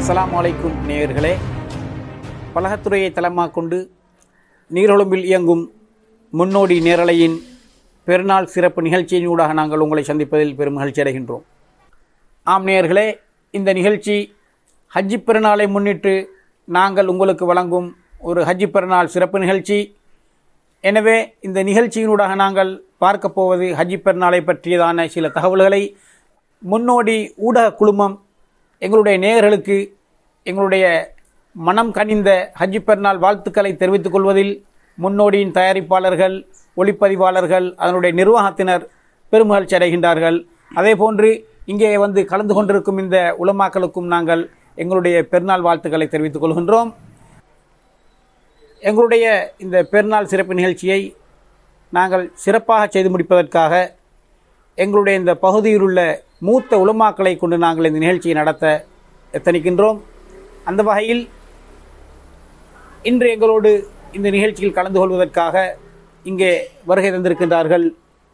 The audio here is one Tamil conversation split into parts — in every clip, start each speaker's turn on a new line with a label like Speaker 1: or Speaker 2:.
Speaker 1: அஸ்ஸலாமு அலைக்கும் நேயர்களே பலகத்துறையை தளமாக கொண்டு நீரொழும்பில் இயங்கும் முன்னோடி நேரலையின் பெருநாள் சிறப்பு நிகழ்ச்சியின் ஊடாக நாங்கள் உங்களை சந்திப்பதில் பெரும் மகிழ்ச்சி அடைகின்றோம் ஆம் நேயர்களே இந்த நிகழ்ச்சி ஹஜ்ஜி பெருநாளை முன்னிட்டு நாங்கள் உங்களுக்கு வழங்கும் ஒரு ஹஜ்ஜி பெருநாள் சிறப்பு நிகழ்ச்சி எனவே இந்த நிகழ்ச்சியினூடாக நாங்கள் பார்க்க போவது ஹஜ்ஜி பெருநாளை பற்றியதான சில தகவல்களை முன்னோடி ஊடக குழுமம் எங்களுடைய நேயர்களுக்கு எங்களுடைய மனம் கனிந்த ஹஜ்ஜி பெருநாள் வாழ்த்துக்களை தெரிவித்துக் கொள்வதில் முன்னோடியின் தயாரிப்பாளர்கள் ஒளிப்பதிவாளர்கள் அதனுடைய நிர்வாகத்தினர் பெருமகிழ்ச்சி அடைகின்றார்கள் அதே போன்று இங்கே வந்து கலந்து கொண்டிருக்கும் இந்த உலமாக்களுக்கும் நாங்கள் எங்களுடைய பெருநாள் வாழ்த்துக்களை தெரிவித்துக் கொள்கின்றோம் எங்களுடைய இந்த பெருநாள் சிறப்பு நிகழ்ச்சியை நாங்கள் சிறப்பாக செய்து முடிப்பதற்காக எங்களுடைய இந்த பகுதியில் உள்ள மூத்த உலமாக்களை கொண்டு நாங்கள் இந்த நிகழ்ச்சியை நடத்த எத்தனிக்கின்றோம் அந்த வகையில் இன்று எங்களோடு இந்த நிகழ்ச்சியில் கலந்து கொள்வதற்காக இங்கே வருகை தந்திருக்கின்றார்கள்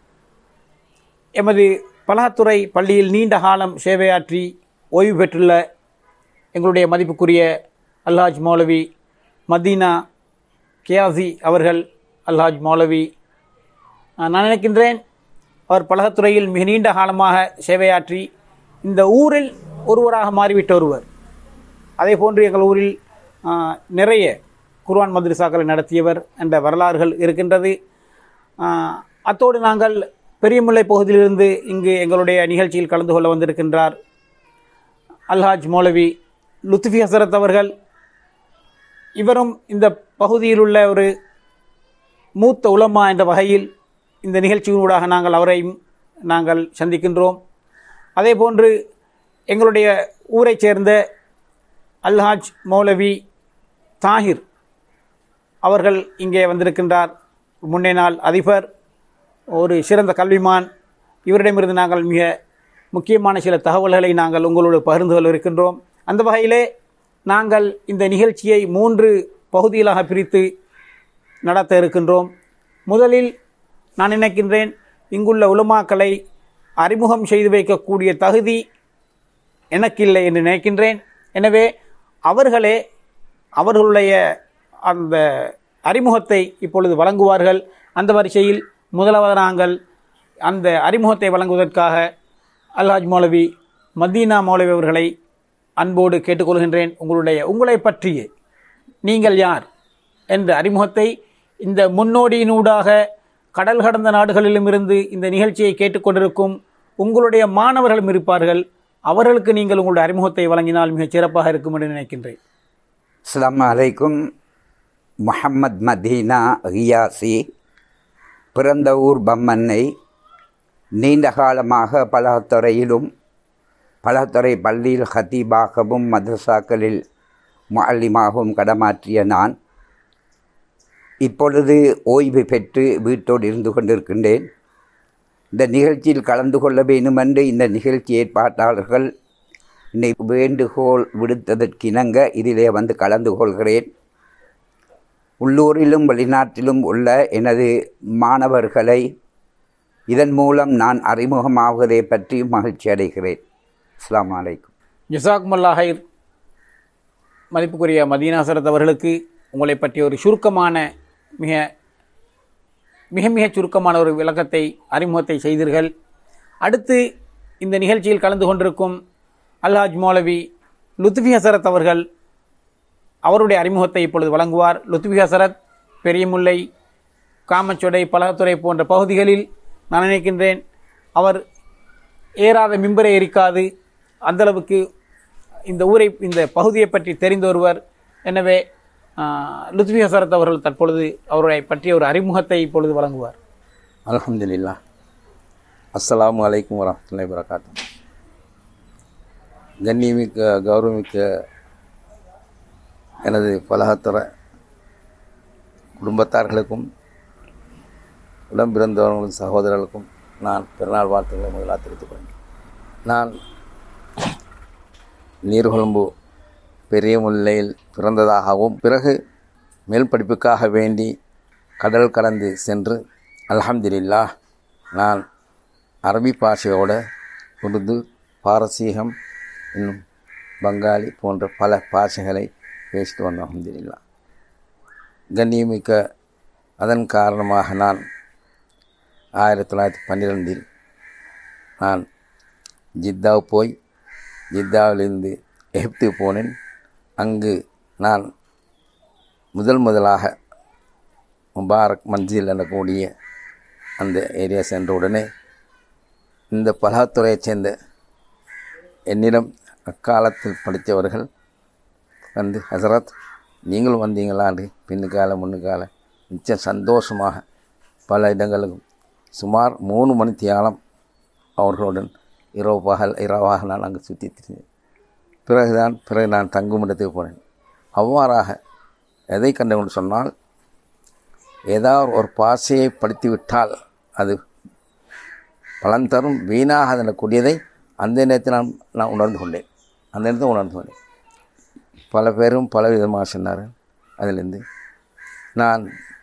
Speaker 1: எமது பலகத்துறை பள்ளியில் நீண்ட காலம் சேவையாற்றி ஓய்வு பெற்றுள்ள எங்களுடைய மதிப்புக்குரிய அல்ஹாஜ் மௌலவி மதீனா கியாசி அவர்கள் அல்ஹாஜ் மௌலவி நான் நினைக்கின்றேன் அவர் பலகத்துறையில் மிக நீண்ட காலமாக சேவையாற்றி இந்த ஊரில் ஒருவராக மாறிவிட்ட ஒருவர் அதே போன்று எங்கள் ஊரில் ஆ, நிறைய குர்ஆன் மദ്രസാக்களை நடத்தியவர் என்ற வரலாறுகள் இருக்கின்றது ஆ, அத்தோடு நாங்கள் பெரியமுல்லை பகுதியிலிருந்து இங்கு எங்களுடைய நிகழ்ச்சியில் கலந்து கொள்ள வந்திருக்கின்றார் அல்ஹாஜ் மௌலவி லுத்ஃபி ஹசரத் அவர்கள் இவரும் இந்த பகுதியில் உள்ள ஒரு மூத்த உலமா என்ற வகையில் இந்த நிகழ்ச்சியினூடாக நாங்கள் அவரையும் நாங்கள் சந்திக்கின்றோம் அதே போன்று எங்களுடைய ஊரைச் சேர்ந்த அல்ஹாஜ் மௌலவி தாஹிர் அவர்கள் இங்கே வந்திருக்கின்றார் முன்னே நாள் அதிபர் ஒரு சிறந்த கல்விமான் இவரிடமிருந்து நாங்கள் மிக முக்கியமான சில தகவல்களை நாங்கள் உங்களோடு பகிர்ந்து கொள்ள இருக்கின்றோம் அந்த வகையிலே நாங்கள் இந்த நிகழ்ச்சியை மூன்று பகுதிகளாக பிரித்து நடத்த இருக்கின்றோம் முதலில் நான் நினைக்கின்றேன் இங்குள்ள உலமாக்களை அறிமுகம் செய்து வைக்கக்கூடிய தகுதி எனக்கில்லை என்று நினைக்கின்றேன் எனவே அவர்களே அவர்களுடைய அந்த அறிமுகத்தை இப்பொழுது வழங்குவார்கள் அந்த வரிசையில் முதலாவது நாங்கள் அந்த அறிமுகத்தை வழங்குவதற்காக அல்ஹாஜ் மௌலவி மதீனா மௌலவி அவர்களை அன்போடு கேட்டுக்கொள்கின்றேன் உங்களுடைய உங்களை பற்றிய நீங்கள் யார் என்ற அறிமுகத்தை இந்த முன்னோடியினூடாக கடல் கடந்த நாடுகளிலுமிருந்து இந்த நிகழ்ச்சியை கேட்டுக்கொண்டிருக்கும் உங்களுடைய மாணவர்களும் இருப்பார்கள் அவர்களுக்கு நீங்கள் உங்களுடைய அறிமுகத்தை வழங்கினால் மிகச் சிறப்பாக இருக்கும் என்று நினைக்கின்றேன்
Speaker 2: அஸ்ஸலாமு அலைக்கும் முஹம்மத் மதீனா ரியாசி பிறந்த ஊர் பம்மன்னை நீண்ட காலமாக பலகத்துறையிலும் பலகத்துறை பள்ளியில் ஹத்தீபாகவும் மதரசாக்களில் முஅல்லிமாகவும் கடமாற்றிய நான் இப்பொழுது ஓய்வு பெற்று வீட்டோடு இருந்து கொண்டிருக்கின்றேன் இந்த நிகழ்ச்சியில் கலந்து கொள்ள வேண்டுமென்று இந்த நிகழ்ச்சி ஏற்பாட்டாளர்கள் என்னை வேண்டுகோள் விடுத்ததற்கிணங்க இதிலே வந்து கலந்து கொள்கிறேன் உள்ளூரிலும் வெளிநாட்டிலும் உள்ள எனது மாணவர்களை இதன் மூலம் நான் அறிமுகமாவதை பற்றி மகிழ்ச்சி அடைகிறேன் அஸ்ஸலாமு அலைக்கும்
Speaker 1: ஜிசாக்முல்லா ஹைர் மதிப்புக்குரிய மதீனா சரத் அவர்களுக்கு உங்களை பற்றிய ஒரு சுருக்கமான மிக மிக மிக சுருக்கமான ஒரு விளக்கத்தை அறிமுகத்தை செய்தீர்கள் அடுத்து இந்த நிகழ்ச்சியில் கலந்து கொண்டிருக்கும் அல்ஹாஜ் மௌலவி லுத்ஃபி ஹசரத் அவர்கள் அவருடைய அறிமுகத்தை இப்பொழுது வழங்குவார் லுத்ஃபி ஹசரத் பெரியமுல்லை காமச்சொடை பலகத்துறை போன்ற பகுதிகளில் நான் நினைக்கின்றேன் அவர் ஏறாத மிம்பரை எரிக்காது அந்தளவுக்கு இந்த ஊரை இந்த பகுதியை பற்றி தெரிந்த ஒருவர் எனவே லுத்ஃபி ஹசரத் அவர்கள் தற்பொழுது அவரை பற்றிய ஒரு அறிமுகத்தை இப்பொழுது வழங்குவார்
Speaker 3: அல்ஹம்துலில்லா அஸ்ஸலாமு அலைக்கும் வரமத்துல்லாஹி வரகாத்தும் கண்ணியமிக்க கௌரவமிக்க எனது பலகத்துற குடும்பத்தார்களுக்கும் உடம்பிறந்தவர்களும் சகோதரர்களுக்கும் நான் பிறநாள் வாழ்த்துக்களை முதலாக தெரிவித்துக் கொள்கிறேன் நான் நீர்கொழும்பு பெரிய முல்லையில் பிறந்ததாகவும் பிறகு மேல் படிப்புக்காக வேண்டி கடல் கடந்து சென்று அல்ஹம்துலில்லாஹ் நான் அரபி பாஷையோட உருது பாரசீகம் இன்னும் பங்காளி போன்ற பல பாஷைகளை பேசிட்டு வந்தோம் அல்ஹம்துலில்லா கண்ணியமிக்க அதன் காரணமாக நான் ஆயிரத்தி தொள்ளாயிரத்தி பன்னிரெண்டில் நான் ஜித்தாவு போய் ஜித்தாவிலிருந்து எகிப்துக்கு போனேன் அங்கு நான் முதல் முதலாக முபாரக் மன்சில் எனக்கூடிய அந்த ஏரியா சென்ற உடனே இந்த பலாத்துறையைச் சேர்ந்த என்னிடம் அக்காலத்தில் படித்தவர்கள் வந்து ஹசரத் நீங்களும் வந்தீங்களான்னு பின்னுக்கால முன்னுக்கால நிச்சயம் சந்தோஷமாக பல இடங்களுக்கும் சுமார் மூணு மணி தியாலம் அவர்களுடன் இரவு பகல் இரவாக நான் அங்கு சுற்றி திரிந்தேன் பிறகுதான் பிறகு நான் தங்கும் இடத்துக்கு போனேன் அவ்வாறாக எதை கண்டு சொன்னால் ஏதாவது ஒரு பாசையை படித்து விட்டால் அது பலன் தரும் வீணாக அதில் கூடியதை அந்த நேரத்தில் நான் நான் உணர்ந்து கொண்டேன் அந்த நேரத்தில் உணர்ந்து கொண்டேன் பல பேரும் பல விதமாக சொன்னார்கள் அதிலிருந்து நான்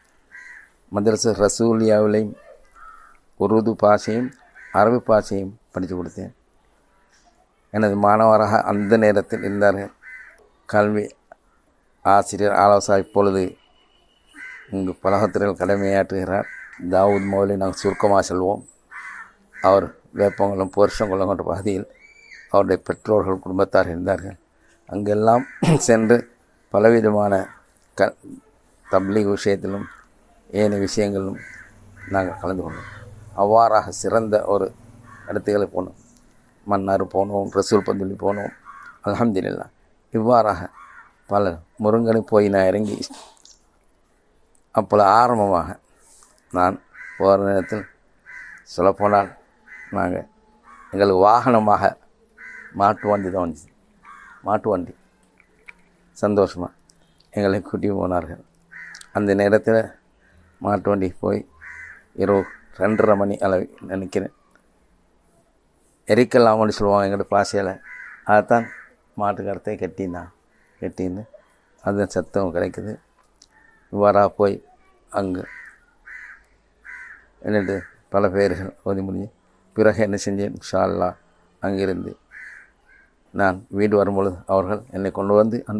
Speaker 3: மதரச ரசூலியாவிலையும் உருது பாஷையும் அரபி பாஷையும் படித்து கொடுத்தேன் எனது மாணவராக அந்த நேரத்தில் இருந்தார்கள் கல்வி ஆசிரியர் ஆலோசனை இப்பொழுது இங்கு பலகத்துறையில் கடமையாற்றுகிறார் தாவூத் மௌலி நாங்கள் சுருக்கமாக செல்வோம் அவர் வேப்பங்குளம் புருஷங்குளம் என்ற பகுதியில் அவருடைய பெற்றோர்கள் குடும்பத்தார் இருந்தார்கள் அங்கெல்லாம் சென்று பலவிதமான க தப்லீக் விஷயத்திலும் ஏனைய விஷயங்களிலும் நாங்கள் கலந்து கொண்டோம் அவ்வாறாக சிறந்த ஒரு இடத்துகளுக்கு போனோம் மன்னார் போனோம் ரசூல் பந்துலி போனோம் அல்ஹம்துலில்லாஹ் இவ்வாறாக பல முருங்கனு போய் நான் இறங்கி அப்பொழுது ஆரம்பமாக நான் போகிற நேரத்தில் சொல்லப்போனால் நாங்கள் எங்களுக்கு வாகனமாக மாட்டு வண்டி தான் வந்துச்சு மாட்டு வண்டி சந்தோஷமாக எங்களை கூட்டி போனார்கள் அந்த நேரத்தில் மாட்டு வண்டி போய் இரவு ரெண்டரை மணி அளவு நினைக்கிறேன் எரிக்கலாமன்னு சொல்லுவாங்க எங்களோட பாசையில் அதைத்தான் மாட்டுக்கரத்தை கட்டியிருந்தான் கட்டியிருந்து அந்த சத்தம் கிடைக்குது இவ்வாறாக போய் அங்கே என்னது பல பேர்கள் ஓதி முடிஞ்சு பிறகு என்ன செஞ்சேன் ஷால்லா அங்கிருந்து நான் வீடு வரும்பொழுது அவர்கள் என்னை கொண்டு வந்து அன்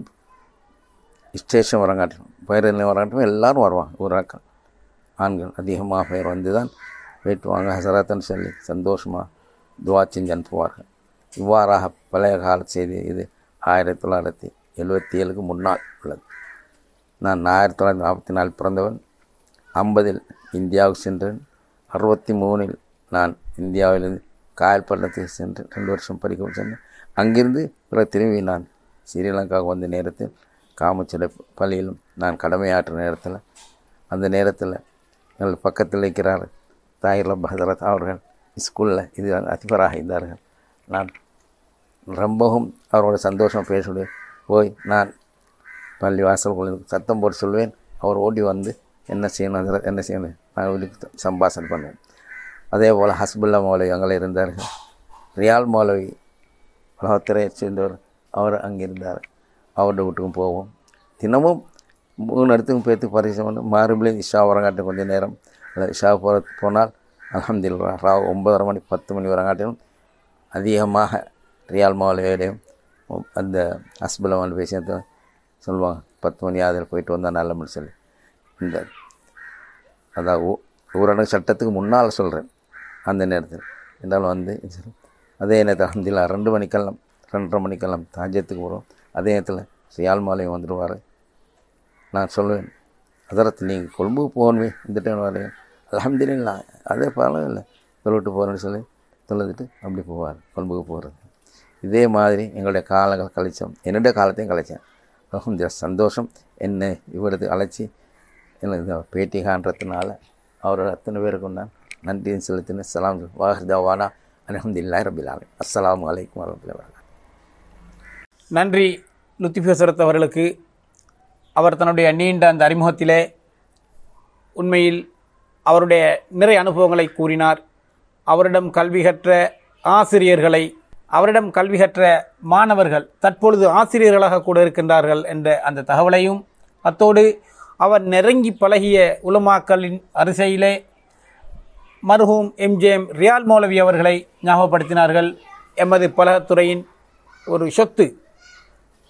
Speaker 3: ஸ்டேஷன் வரங்காட்டும் பயிரில் வரங்காட்டும் எல்லாரும் வருவாங்க ஊராக்கள் ஆண்கள் அதிகமாக பேர் வந்து தான் போயிட்டு வாங்க ஹசரத்தன் சொல்லி சந்தோஷமாக துவா செஞ்சு அனுப்புவார்கள் இவ்வாறாக பழைய கால செய்தி இது ஆயிரத்தி தொள்ளாயிரத்தி எழுபத்தி ஏழுக்கு முன்னால் உள்ளது நான் ஆயிரத்தி தொள்ளாயிரத்தி நாற்பத்தி நாலு பிறந்தவன் ஐம்பதில் இந்தியாவுக்கு சென்றேன் அறுபத்தி மூணில் நான் இந்தியாவிலிருந்து காயல்பள்ளத்துக்கு சென்று ரெண்டு வருஷம் படிக்க சென்றேன் அங்கிருந்து பிறகு திரும்பி நான் ஸ்ரீலங்காவுக்கு வந்த நேரத்தில் காமச்சில பள்ளியிலும் நான் கடமையாற்ற நேரத்தில் அந்த நேரத்தில் எங்கள் பக்கத்தில் இருக்கிறார் தாயிர் பஹதரத் அவர்கள் ஸ்கூலில் இது அதிபராக இருந்தார்கள் நான் ரொம்பவும் அவரோட சந்தோஷம் பேசுவேன் போய் நான் பள்ளி வாசல் சத்தம் போட்டு சொல்வேன் அவர் ஓடி வந்து என்ன செய்யணும் அதில் என்ன செய்யணும் நான் வீட்டுக்கு சம்பாஷணை பண்ணுவேன் அதே போல் ஹஸ்புல்லா மௌலவி அங்கே இருந்தார்கள் ரியால் மௌலவி உலகத்துறையை சேர்ந்தவர் அவர் அங்கே இருந்தார் அவருடைய வீட்டுக்கும் போவோம் தினமும் மூணு இடத்துக்கும் பேர்த்து பரிசம் பண்ணி மறுபடியும் இஷா வரங்காட்டி கொஞ்சம் நேரம் இல்லை இஷா போகிற போனால் அலமதுல்லா ராவ் ஒன்பதரை மணி பத்து மணி வரங்காட்டிலும் அதிகமாக ரியால் மௌலவியோடையும் அந்த ஹஸ்புல்லா மௌலவி பேசி சொல்லுவாங்க பத்து மணி அதில் போயிட்டு வந்தால் நல்ல சொல்லி இந்த அதான் ஊ ஊரடங்கு சட்டத்துக்கு முன்னால் சொல்கிறேன் அந்த நேரத்தில் இருந்தாலும் வந்து அதே நேரத்தில் அஹமதுல்லா ரெண்டு மணிக்கெல்லாம் ரெண்டரை மணிக்கெல்லாம் தாஜத்துக்கு வரும் அதே நேரத்தில் சியால் மாலையும் வந்துடுவார் நான் சொல்லுவேன் அதரத்து நீங்கள் கொழும்புக்கு போகணுமே இந்த டைம் வரேன் அலமதுல்லா அதே பரவாயில்ல இல்லை சொல்லிட்டு போகிறேன்னு சொல்லி சொல்லிட்டு அப்படி போவார் கொழும்புக்கு போகிறது இதே மாதிரி எங்களுடைய காலங்கள் கழித்தோம் என்னுடைய காலத்தையும் கழித்தேன் அலமதுல்லா சந்தோஷம் என்னை இவரது அழைச்சி எனக்கு பேட்டி காண்றதுனால அவரோட அத்தனை பேருக்கும் நான் நன்றியும் செலுத்தினேன் சலாம் வாஹிதாவானா அலமதுல்லா ரபில் ஆலி அஸ்லாம் வலைக்கம் வரமத்துல
Speaker 1: நன்றி லுத்திஃப் ஹசரத் அவர்களுக்கு அவர் தன்னுடைய நீண்ட அந்த அறிமுகத்திலே உண்மையில் அவருடைய நிறைய அனுபவங்களை கூறினார் அவரிடம் கல்வி கற்ற ஆசிரியர்களை அவரிடம் கல்வி கற்ற மாணவர்கள் தற்பொழுது ஆசிரியர்களாக கூட இருக்கின்றார்கள் என்ற அந்த தகவலையும் அத்தோடு அவர் நெருங்கி பழகிய உலமாக்களின் அரிசையிலே மர்ஹூம் எம்ஜேஎம் ரியால் மௌலவி அவர்களை ஞாபகப்படுத்தினார்கள் எமது பலகத்துறையின் ஒரு சொத்து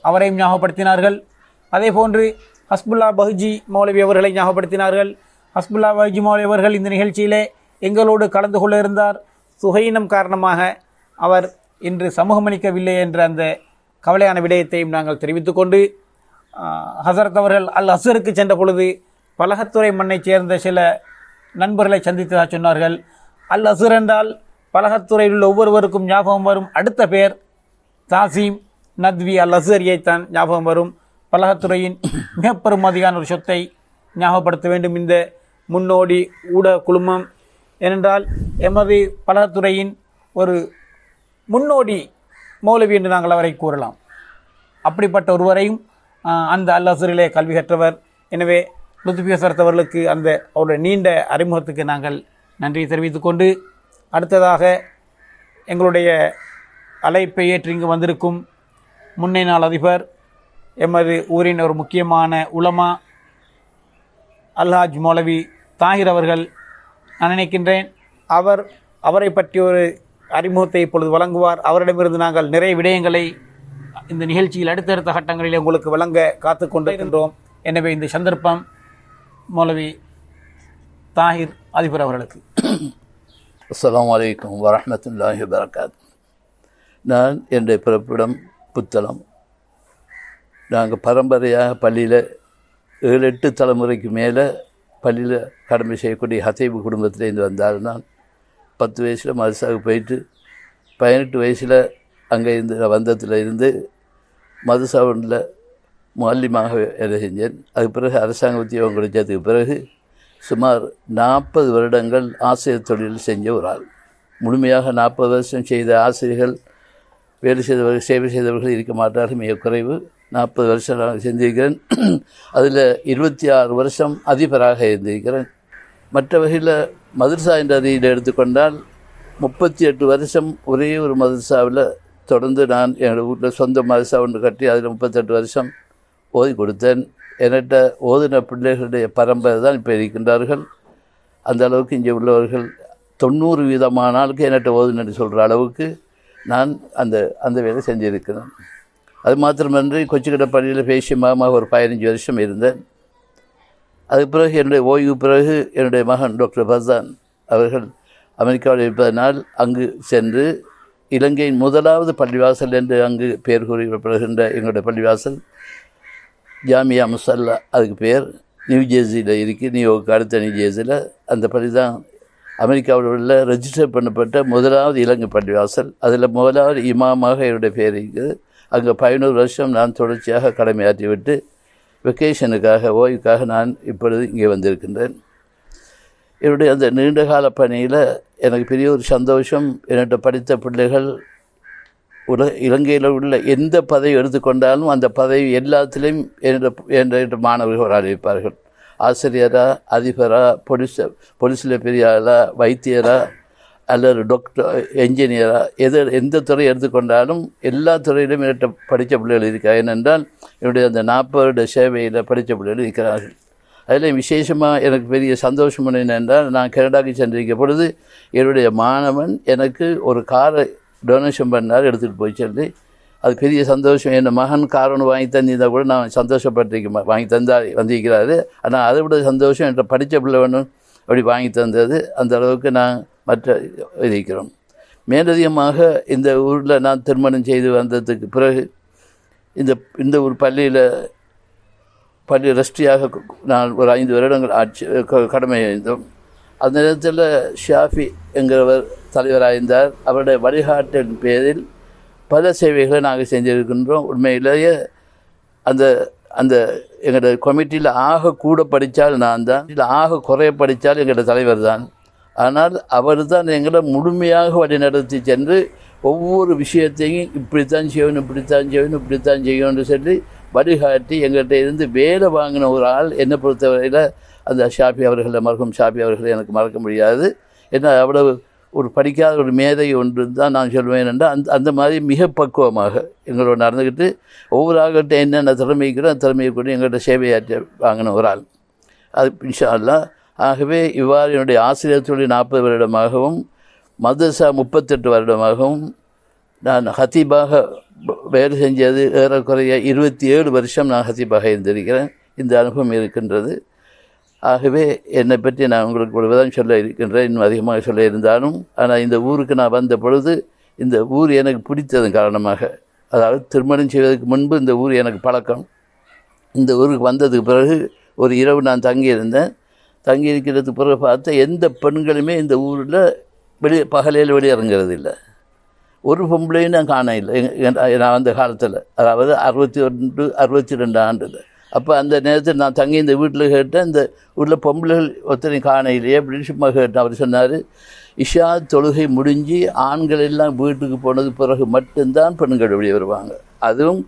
Speaker 1: அவரையும் ஞாபகப்படுத்தினார்கள் அதே போன்று ஹஸ்புல்லா பஹுஜி மௌலவி அவர்களை ஞாபகப்படுத்தினார்கள் ஹஸ்புல்லா பஹுஜி மௌலவி அவர்கள் இந்த நிகழ்ச்சியிலே எங்களோடு கலந்து கொள்ள இருந்தார் சுகையினம் காரணமாக அவர் இன்று சமூகமளிக்கவில்லை என்ற அந்த கவலையான விடயத்தையும் நாங்கள் தெரிவித்துக்கொண்டு ஹசரத் அவர்கள் அல் அசருக்கு சென்ற பொழுது பலகத்துறை மண்ணைச் சேர்ந்த சில நண்பர்களை சந்தித்ததாக சொன்னார்கள் அல் அசுர் என்றால் பலகத்துறையில் உள்ள ஒவ்வொருவருக்கும் ஞாபகம் வரும் அடுத்த பெயர் தாசீம் நத்வி அல் அசுரியைத்தான் ஞாபகம் வரும் பலகத்துறையின் மிக பெருமதியான ஒரு சொத்தை ஞாபகப்படுத்த வேண்டும் இந்த முன்னோடி ஊடக குழுமம் ஏனென்றால் எமது பலகத்துறையின் ஒரு முன்னோடி மௌலவி என்று நாங்கள் அவரை கூறலாம் அப்படிப்பட்ட ஒருவரையும் ஆஹ், அந்த அல் அசுரிலே கல்வி கற்றவர் எனவே லுத்பி ஹசரத் அவர்களுக்கு அந்த அவருடைய நீண்ட அறிமுகத்துக்கு நாங்கள் நன்றி தெரிவித்துக் கொண்டு அடுத்ததாக எங்களுடைய அழைப்பை ஏற்று இங்கு வந்திருக்கும் முன்னை நாள் அதிபர் எமது ஊரின் ஒரு முக்கியமான உலமா அல்ஹாஜ் மௌலவி தாகிர் அவர்கள் நான் நினைக்கின்றேன் அவர் அவரை பற்றி ஒரு அறிமுகத்தை இப்பொழுது வழங்குவார் அவரிடமிருந்து நாங்கள் நிறைய விடயங்களை இந்த நிகழ்ச்சியில் அடுத்தடுத்த கட்டங்களில் உங்களுக்கு வழங்க காத்து கொண்டிருக்கின்றோம் எனவே இந்த சந்தர்ப்பம் மௌலவி தாகிர் அதிபர் அவர்களுக்கு
Speaker 4: அஸ்ஸலாமு அலைக்கும் வரஹ்மத்துல்லாஹி வரகாத் நான் என்னுடைய பிறப்பிடம் புத்தளம் நாங்கள் பரம்பரையாக பள்ளியில் ஏழு எட்டு தலைமுறைக்கு மேலே பள்ளியில் கடமை செய்யக்கூடிய ஹசைபு குடும்பத்திலேருந்து வந்தால் நான் பத்து வயசில் மதுசாவுக்கு போயிட்டு பதினெட்டு வயசில் அங்கே இருந்து வந்ததில் இருந்து மதுசாவனில் முல்லிமாக வேலை செஞ்சேன் அதுக்கு பிறகு அரசாங்க உத்தியோகம் கிடைச்சதுக்கு பிறகு சுமார் நாற்பது வருடங்கள் ஆசிரியர் தொழில் செஞ்ச ஒரு ஆள் முழுமையாக நாற்பது வருஷம் செய்த ஆசிரியர்கள் வேலை செய்தவர்கள் சேவை செய்தவர்கள் இருக்க மாட்டார்கள் மிக குறைவு நாற்பது வருஷம் நான் செஞ்சிருக்கிறேன் அதில் இருபத்தி ஆறு வருஷம் அதிபராக இருந்திருக்கிறேன் மற்ற வகையில் மதரசா என்ற ரீதியில் எடுத்துக்கொண்டால் முப்பத்தி எட்டு வருஷம் ஒரே ஒரு மதரசாவில் தொடர்ந்து நான் என்னோடய வீட்டில் சொந்த மதரசா ஒன்று கட்டி அதில் முப்பத்தெட்டு வருஷம் ஓதி கொடுத்தேன் என்கிட்ட ஓதின பிள்ளைகளுடைய பரம்பரை தான் இப்போ இருக்கின்றார்கள் அந்த அளவுக்கு இங்கே உள்ளவர்கள் தொண்ணூறு வீதமான ஆளுக்கு என்கிட்ட ஓதுனன்னு சொல்கிற அளவுக்கு நான் அந்த அந்த வேலை செஞ்சுருக்கிறேன் அது மாத்திரமன்றி கொச்சிக்கடை பள்ளியில் பேசியமாக ஒரு பதினஞ்சு வருஷம் இருந்தேன் அதுக்கு பிறகு என்னுடைய ஓய்வு பிறகு என்னுடைய மகன் டாக்டர் பசான் அவர்கள் அமெரிக்காவில் இருப்பதனால் அங்கு சென்று இலங்கையின் முதலாவது பள்ளிவாசல் என்று அங்கு பெயர் கூறப்படுகின்ற எங்களுடைய பள்ளிவாசல் ஜாமியா முசல்லா அதுக்கு பேர் நியூ ஜெர்சியில் இருக்குது நியூயோர்க்கு அடுத்த நியூ ஜெர்சியில் அந்த பள்ளி தான் அமெரிக்காவில் உள்ள ரெஜிஸ்டர் பண்ணப்பட்ட முதலாவது இலங்கை பள்ளிவாசல் அதில் முதலாவது இமாமாக என்னுடைய பேர் இருக்குது அங்கே பதினோரு வருஷம் நான் தொடர்ச்சியாக கடமையாற்றி விட்டு வெக்கேஷனுக்காக ஓய்வுக்காக நான் இப்பொழுது இங்கே வந்திருக்கின்றேன் என்னுடைய அந்த நீண்டகால பணியில் எனக்கு பெரிய ஒரு சந்தோஷம் என்னிட்ட படித்த பிள்ளைகள் உலக இலங்கையில் உள்ள எந்த பதவி எடுத்துக்கொண்டாலும் அந்த பதவி எல்லாத்திலையும் என்ற என்ற மாணவர்கள் அறிவிப்பார்கள் ஆசிரியரா அதிபரா போலீஸ் போலீஸில் பெரிய ஆளா வைத்தியரா அல்லது டாக்டர் என்ஜினியரா எது எந்த துறை எடுத்துக்கொண்டாலும் எல்லா துறையிலும் என்கிட்ட படித்த பிள்ளைகள் இருக்கா ஏனென்றால் என்னுடைய அந்த நாற்பது வருட சேவையில் படித்த பிள்ளைகள் இருக்கிறார்கள் அதில் விசேஷமாக எனக்கு பெரிய சந்தோஷம் என்னென்றால் நான் கனடாக்கு சென்றிருக்க பொழுது என்னுடைய மாணவன் எனக்கு ஒரு காரை டொனேஷன் பண்ணார் எடுத்துகிட்டு போய் சொல்லி அது பெரிய சந்தோஷம் என் மகன் கார் ஒன்று வாங்கி தந்திருந்தால் கூட நான் சந்தோஷப்பட்டிருக்க மா- வாங்கி தந்தார் வந்திருக்கிறாரு ஆனால் அதை விட சந்தோஷம் என்ற படித்த பிள்ளை வேணும் அப்படி வாங்கி தந்தது அந்த அளவுக்கு நான் மற்ற இருக்கிறோம் மேலதிகமாக இந்த ஊரில் நான் திருமணம் செய்து வந்ததுக்கு பிறகு இந்த இந்த ஒரு பள்ளியில் பள்ளி ரெஸ்டியாக நான் ஒரு ஐந்து வருடங்கள் ஆட்சி க- கடமை இருந்தோம் அந்த நேரத்தில் ஷாஃபி என்கிறவர் தலைவராக இருந்தார் அவருடைய வழிகாட்டின் பேரில் பல சேவைகளை நாங்கள் செஞ்சிருக்கின்றோம் உண்மையிலேயே அந்த அந்த எங்களோட கமிட்டியில் ஆக கூட படித்தால் நான் தான் இல்லை ஆக குறைய படித்தால் எங்களோட தலைவர் தான் ஆனால் அவர் தான் எங்களை முழுமையாக வழிநடத்தி சென்று ஒவ்வொரு விஷயத்தையும் இப்படித்தான் செய்யணும் இப்படித்தான் செய்யணும் இப்படித்தான் செய்யணும்னு சொல்லி வழிகாட்டி எங்கள்கிட்ட இருந்து வேலை வாங்கின ஒரு ஆள் என்னை பொறுத்தவரையில் அந்த ஷாஃபி அவர்களை மறக்கும் ஷாஃபி அவர்களை எனக்கு மறக்க முடியாது ஏன்னா அவ்வளவு ஒரு படிக்காத ஒரு மேதை ஒன்று தான் நான் சொல்வேன் என்றால் அந்த அந்த மாதிரி மிக பக்குவமாக எங்களோட நடந்துக்கிட்டு ஒவ்வொரு ஆள்கிட்ட என்னென்ன திறமைக்கிறோ அந்த திறமையை கூட எங்கள்கிட்ட சேவையாற்றி வாங்கின ஒரு ஆள் அது இன்ஷா அல்லாஹ் ஆகவே இவ்வாறு என்னுடைய ஆசிரியர் தொழில் நாற்பது வருடமாகவும் மதரசா முப்பத்தெட்டு வருடமாகவும் நான் ஹத்தீபாக ப- வேலை செஞ்சது ஏறக்குறைய இருபத்தி ஏழு வருஷம் நான் ஹத்தீபாக இருந்திருக்கிறேன் இந்த அனுபவம் இருக்கின்றது ஆகவே என்னை பற்றி நான் உங்களுக்கு இவ்வளவுதான் சொல்ல இருக்கின்றேன் இன்னும் அதிகமாக சொல்ல இருந்தாலும் ஆனால் இந்த ஊருக்கு நான் வந்த பொழுது இந்த ஊர் எனக்கு பிடித்ததன் காரணமாக அதாவது திருமணம் செய்வதற்கு முன்பு இந்த ஊர் எனக்கு பழக்கம் இந்த ஊருக்கு வந்ததுக்கு பிறகு ஒரு இரவு நான் தங்கியிருந்தேன் தங்கி இருக்கிறதுக்கு பிறகு பார்த்தா எந்த பெண்களுமே இந்த ஊரில் வெளியே பகலையில் வெளியிறங்கிறது இல்லை ஒரு பொம்பளையும் நான் காண இல்லை எங்க- எங்க- நான் அந்த காலத்தில் அதாவது அறுபத்தி ஒன்று அறுபத்தி ரெண்டு ஆண்டில் அப்போ அந்த நேரத்தில் நான் தங்கி இந்த வீட்டில் கேட்டேன் இந்த ஊரில் பொம்பளைகள் ஒருத்தரையும் காண இல்லையே அப்படின்னு சும்மா கேட்டேன் அவர் சொன்னார் இஷா தொழுகை முடிஞ்சு ஆண்கள் எல்லாம் வீட்டுக்கு போனது பிறகு மட்டும்தான் பெண்கள் வெளியே வருவாங்க அதுவும்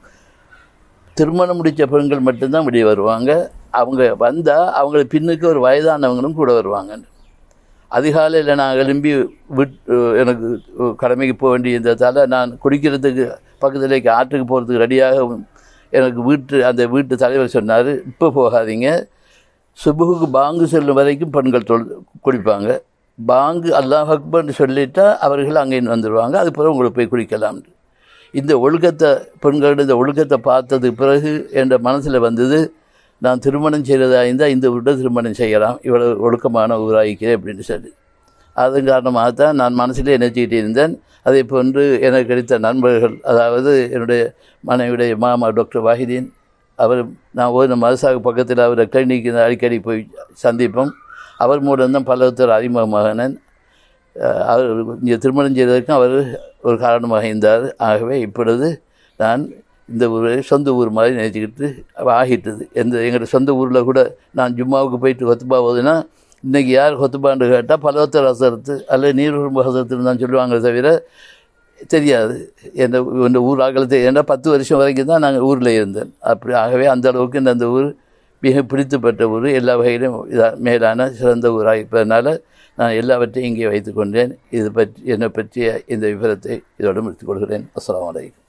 Speaker 4: திருமணம் முடித்த பெண்கள் மட்டும்தான் வெளியே வருவாங்க அவங்க வந்தால் அவங்கள பின்னுக்கு ஒரு வயதானவங்களும் கூட வருவாங்க அதிகாலையில் நான் எழும்பி விட் எனக்கு கடமைக்கு போக வேண்டியதால் நான் குடிக்கிறதுக்கு பக்கத்துலேக்கு ஆற்றுக்கு போகிறதுக்கு ரெடியாக எனக்கு வீட்டு அந்த வீட்டு தலைவர் சொன்னார் இப்போ போகாதீங்க சுபுகுக்கு பாங்கு செல்லும் வரைக்கும் பெண்கள் தொல் குடிப்பாங்க பாங்கு அல்லாஹ் அக்பர்னு சொல்லிட்டா அவர்கள் அங்கே வந்துடுவாங்க அது பிறகு உங்களுக்கு போய் குடிக்கலாம்னு இந்த ஒழுக்கத்தை பெண்களோட இந்த ஒழுக்கத்தை பார்த்தது பிறகு என்ற மனசில் வந்தது நான் திருமணம் செய்கிறதா இருந்தால் இந்த ஊரில் திருமணம் செய்யலாம் இவ்வளோ ஒழுக்கமான ஊராகிக்கிறேன் அப்படின்னு சொல்லி அதன் காரணமாக தான் நான் மனசிலே நினைச்சிக்கிட்டு இருந்தேன் அதே போன்று எனக்கு கிடைத்த நண்பர்கள் அதாவது என்னுடைய மனைவியுடைய மாமா டாக்டர் வாஹிதீன் அவர் நான் ஒரு மதசாக பக்கத்தில் அவர் கிளினிக்கு அடிக்கடி போய் சந்திப்போம் அவர் மூலம் தான் பல்லவத்தர் அறிமுகமாகினேன் அஹ் அவர் இங்கே திருமணம் செய்வதற்கும் அவர் ஒரு காரணமாக இருந்தார் ஆகவே இப்பொழுது நான் இந்த ஊரை சொந்த ஊர் மாதிரி நினைச்சிக்கிட்டு ஆகிட்டது எந்த எங்களோட சொந்த ஊரில் கூட நான் ஜும்மாவுக்கு போயிட்டு கொத்துபா போகுதுன்னா இன்றைக்கி யார் கொத்துபான்னு கேட்டால் பலவத்தர் ஹசரத்து அல்லது நீர்குறும்பு ஹசரத்துன்னு தான் சொல்லுவாங்களே தவிர தெரியாது எந்த இந்த ஊர் ஆகலத்தை ஏன்னா பத்து வருஷம் வரைக்கும் தான் நாங்கள் ஊரில் இருந்தேன் அப்படி ஆகவே அந்த அளவுக்கு இந்த அந்த ஊர் மிக பிடித்துப்பட்ட ஊர் எல்லா வகையிலும் இதா மேலான சிறந்த ஊராக இருப்பதனால நான் எல்லாவற்றையும் இங்கே வைத்துக் கொண்டேன் இது பற்றி என்னை பற்றிய இந்த விவரத்தை இதோடு முடித்துக் கொள்கிறேன் அஸ்ஸலாமு அலைக்கும்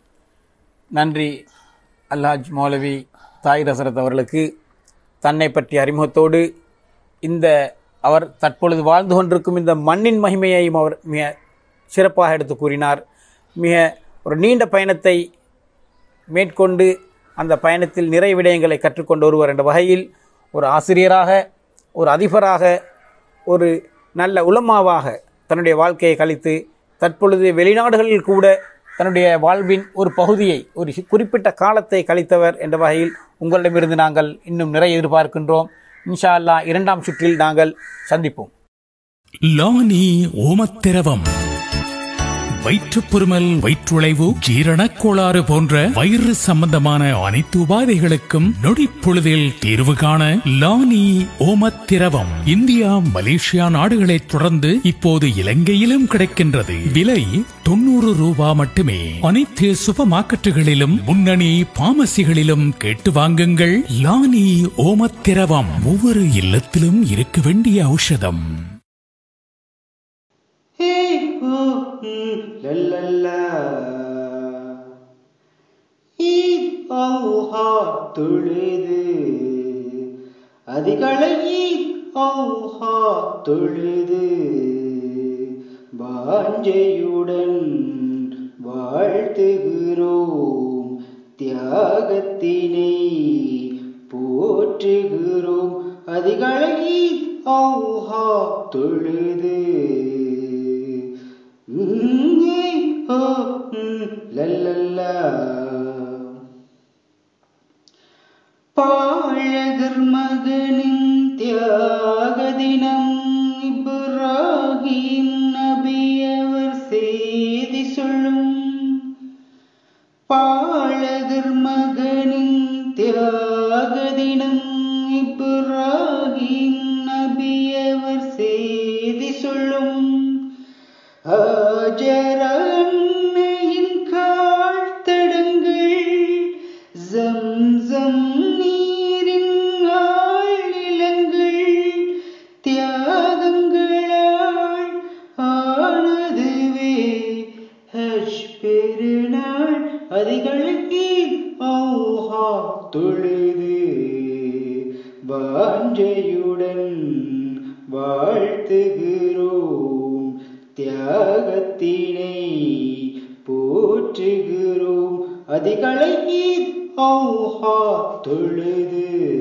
Speaker 1: நன்றி அல்ஹாஜ் மௌலவி தாயிர் ஹசரத் அவர்களுக்கு தன்னை பற்றிய அறிமுகத்தோடு இந்த அவர் தற்பொழுது வாழ்ந்து கொண்டிருக்கும் இந்த மண்ணின் மகிமையையும் அவர் மிக சிறப்பாக எடுத்து கூறினார் மிக ஒரு நீண்ட பயணத்தை மேற்கொண்டு அந்த பயணத்தில் நிறைய விடயங்களை கற்றுக்கொண்டு ஒருவர் என்ற வகையில் ஒரு ஆசிரியராக ஒரு அதிபராக ஒரு நல்ல உலமாவாக தன்னுடைய வாழ்க்கையை கழித்து தற்பொழுது வெளிநாடுகளில் கூட தன்னுடைய வாழ்வின் ஒரு பகுதியை ஒரு சி- குறிப்பிட்ட காலத்தை கழித்தவர் என்ற வகையில் உங்களிடமிருந்து நாங்கள் இன்னும் நிறைய எதிர்பார்க்கின்றோம் இன்ஷா அல்லாஹ் இரண்டாம் சுற்றில் நாங்கள் சந்திப்போம்
Speaker 5: லானி ஓமத்திரவம் வயிற்றுப்பொருமல் வயிற்றுளைவு ஜீரணக் கோளாறு போன்ற வயிறு சம்பந்தமான அனைத்து உபாதைகளுக்கும் நொடிப்பொழுதில் தீர்வு காண லானி ஓமத்திரவம் இந்தியா மலேசியா நாடுகளைத் தொடர்ந்து இப்போது இலங்கையிலும் கிடைக்கின்றது விலை தொண்ணூறு ரூபா மட்டுமே அனைத்து சூப்பர் மார்க்கெட்டுகளிலும் முன்னணி பாமசிகளிலும் கேட்டு வாங்குங்கள் லானி ஓமத்திரவம் ஒவ்வொரு இல்லத்திலும் இருக்க வேண்டிய ஔஷதம்
Speaker 6: ஹே ஹோ ம், லல்லல்லா. ஈத் அல்லாஹ் தொழுது அதிகளை ஈத் அல்லாஹ் தொழுது வாஞ்சையுடன் வாழ்த்துகிறோம் தியாகத்தினை போற்றுகிறோம் அதிகளை ஈத் அல்லாஹ் தொழுது உம், ஓ, உம், லல்லல்லா. பாழகர் மகனின் தியாக தினம் இப்ராஹிம் நபி அவர் செய்தி சொல்லும் பாழகர் மகனின் தியாக தினம் இப்ராஹிம் நபி அவர் செய்தி சொல்லும் ஆஜர அன்னையின் காழ்த்தடங்கள் ஜம்சம் நீரின் ஆழ்நிலங்கள் தியாகங்களால் ஆனதுவே ஹஜ் பெருநாள் அதிகளுக்கு ஆஹா தொழுது வாஞ்சையுடன் வாழ்த்துகிறோம் தியாகத்தினை போ அதிகளை ஈத் அவுஹா தொழுது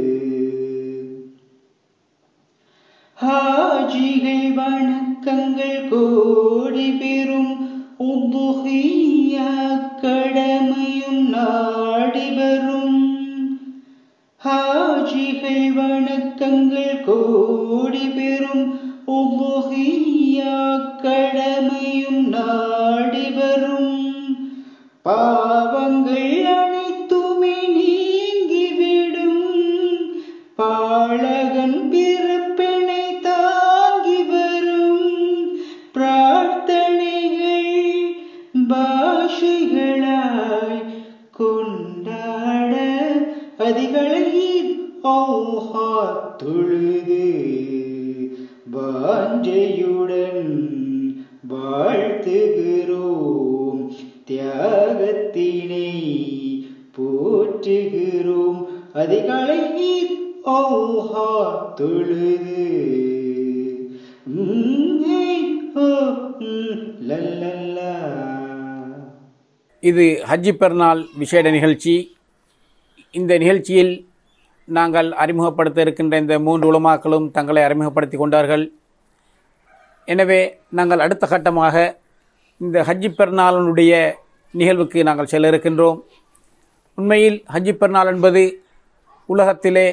Speaker 6: ஹாஜிகள் வணக்கங்கள் கோடி பெறும் உதுஹியா கடமையும் நாடி வரும் ஹாஜிகள் வணக்கங்கள் கோடி பெறும் உதுஹியா கடமையும் நாடி வரும் பாவங்கள் அனைத்துமே நீங்கிவிடும் பாலகன் பிறப்பினை தாங்கி வரும் பிரார்த்தனைகள் பாஷைகளாய் கொண்டாட அதிகளை ஓஹா தொழுது வாஞ்சையுடன் வாழ்த்துகிறோம் தியாகத்தினை போற்றுகிறோம் அதிகளை ஓஹா தொழுது உம், ஏய், ஓ, உம், லல்லல்லா.
Speaker 1: இது ஹஜ்ஜி பெருநாள் விசேட நிகழ்ச்சி இந்த நிகழ்ச்சியில் நாங்கள் அறிமுகப்படுத்த இருக்கின்ற இந்த மூன்று உலமாக்களும் தங்களை அறிமுகப்படுத்தி கொண்டார்கள் எனவே நாங்கள் அடுத்த கட்டமாக இந்த ஹஜ்ஜி பெருநாளினுடைய நிகழ்வுக்கு நாங்கள் செல்ல இருக்கின்றோம் உண்மையில் ஹஜ்ஜி பெருநாள் என்பது உலகத்திலே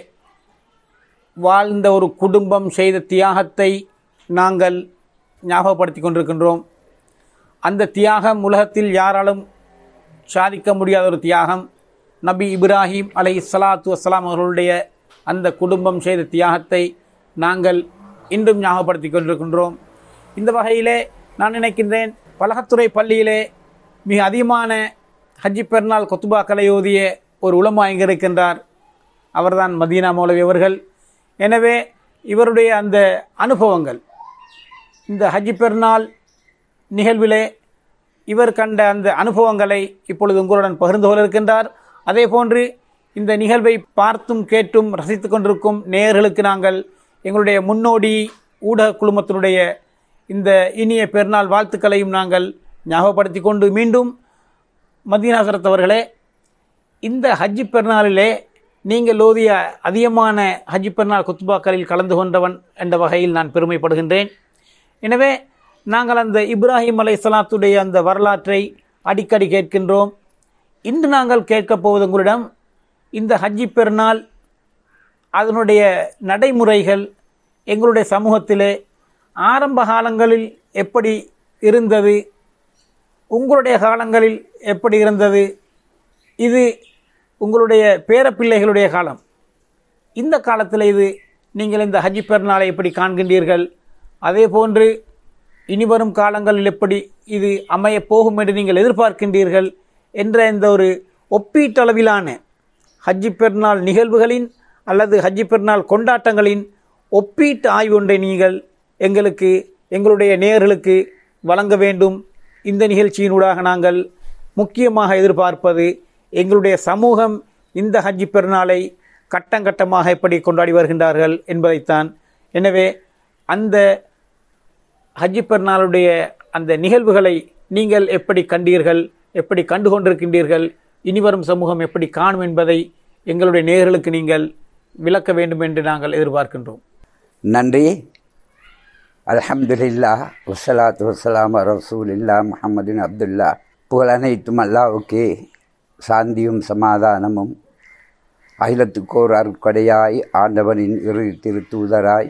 Speaker 1: வாழ்ந்த ஒரு குடும்பம் செய்த தியாகத்தை நாங்கள் ஞாபகப்படுத்தி கொண்டிருக்கின்றோம் அந்த தியாகம் உலகத்தில் யாராலும் சாதிக்க முடியாத ஒரு தியாகம் நபி இப்ராஹிம் அலை சலாத்து வசலாம் அவர்களுடைய அந்த குடும்பம் செய்த தியாகத்தை நாங்கள் இன்றும் ஞாபகப்படுத்தி கொண்டிருக்கின்றோம் இந்த வகையிலே நான் நினைக்கின்றேன் பலகத்துறை பள்ளியிலே மிக அதிகமான ஹஜ்ஜி பெருநாள் கொத்துபாக்களை ஓதிய ஒரு உலமா இங்கே இருக்கின்றார் அவர்தான் மதீனா மௌலவி அவர்கள் எனவே இவருடைய அந்த அனுபவங்கள் இந்த ஹஜ்ஜி பெருநாள் நிகழ்விலே இவர் கண்ட அந்த அனுபவங்களை இப்பொழுது உங்களுடன் பகிர்ந்து கொள்ள இருக்கின்றார் அதே போன்று இந்த நிகழ்வை பார்த்தும் கேட்டும் ரசித்து கொண்டிருக்கும் நேயர்களுக்கு நாங்கள் எங்களுடைய முன்னோடி ஊடக குழுமத்தினுடைய இந்த இனிய பெருநாள் வாழ்த்துக்களையும் நாங்கள் ஞாபகப்படுத்தி கொண்டு மீண்டும் மதீனாசரத் அவர்களே இந்த ஹஜ்ஜி பெருநாளிலே நீங்கள் ஓதிய அதிகமான ஹஜ்ஜி பெருநாள் குத்துபாக்களில் கலந்து கொண்டவன் என்ற வகையில் நான் பெருமைப்படுகின்றேன் எனவே நாங்கள் அந்த இப்ராஹிம் அலை சலாத்துடைய அந்த வரலாற்றை அடிக்கடி கேட்கின்றோம் இன்று நாங்கள் கேட்கப் போவது உங்களிடம் இந்த ஹஜ்ஜி பெருநாள் அதனுடைய நடைமுறைகள் எங்களுடைய சமூகத்திலே ஆரம்ப காலங்களில் எப்படி இருந்தது உங்களுடைய காலங்களில் எப்படி இருந்தது இது உங்களுடைய பேரப்பிள்ளைகளுடைய காலம் இந்த காலத்தில் இது நீங்கள் இந்த ஹஜ்ஜி பெருநாளை எப்படி காண்கின்றீர்கள் அதே போன்று இனிவரும் காலங்களில் எப்படி இது அமையப் போகும் என்று நீங்கள் எதிர்பார்க்கின்றீர்கள் என்ற இந்த ஒரு ஒப்பீட்டளவிலான ஹஜ்ஜி பெருநாள் நிகழ்வுகளின் அல்லது ஹஜ்ஜி பெருநாள் கொண்டாட்டங்களின் ஒப்பீட்டு ஆய்வு ஒன்றை நீங்கள் எங்களுக்கு எங்களுடைய நேயர்களுக்கு வழங்க வேண்டும் இந்த நிகழ்ச்சியினூடாக நாங்கள் முக்கியமாக எதிர்பார்ப்பது எங்களுடைய சமூகம் இந்த ஹஜ்ஜி பெருநாளை கட்டங்கட்டமாக எப்படி கொண்டாடி வருகின்றார்கள் என்பதைத்தான் எனவே அந்த ஹஜ்ஜி பெருநாளுடைய அந்த நிகழ்வுகளை நீங்கள் எப்படி கண்டீர்கள் எப்படி கண்டு கொண்டிருக்கின்றீர்கள் இனிவரும் சமூகம் எப்படி காணும் என்பதை எங்களுடைய நேயர்களுக்கு நீங்கள் விளக்க வேண்டும் என்று நாங்கள் எதிர்பார்க்கின்றோம்
Speaker 2: நன்றி அல்ஹம்துலில்லா வசலாத்து வசலாம் ரசூலில்லா முஹம்மதின் அப்துல்லா புகழ் அனைத்தும் அல்லாவுக்கே சாந்தியும் சமாதானமும் அகிலத்துக்கோர் அருட்கொடையாய் ஆண்டவனின் இரு திருத்தூதராய்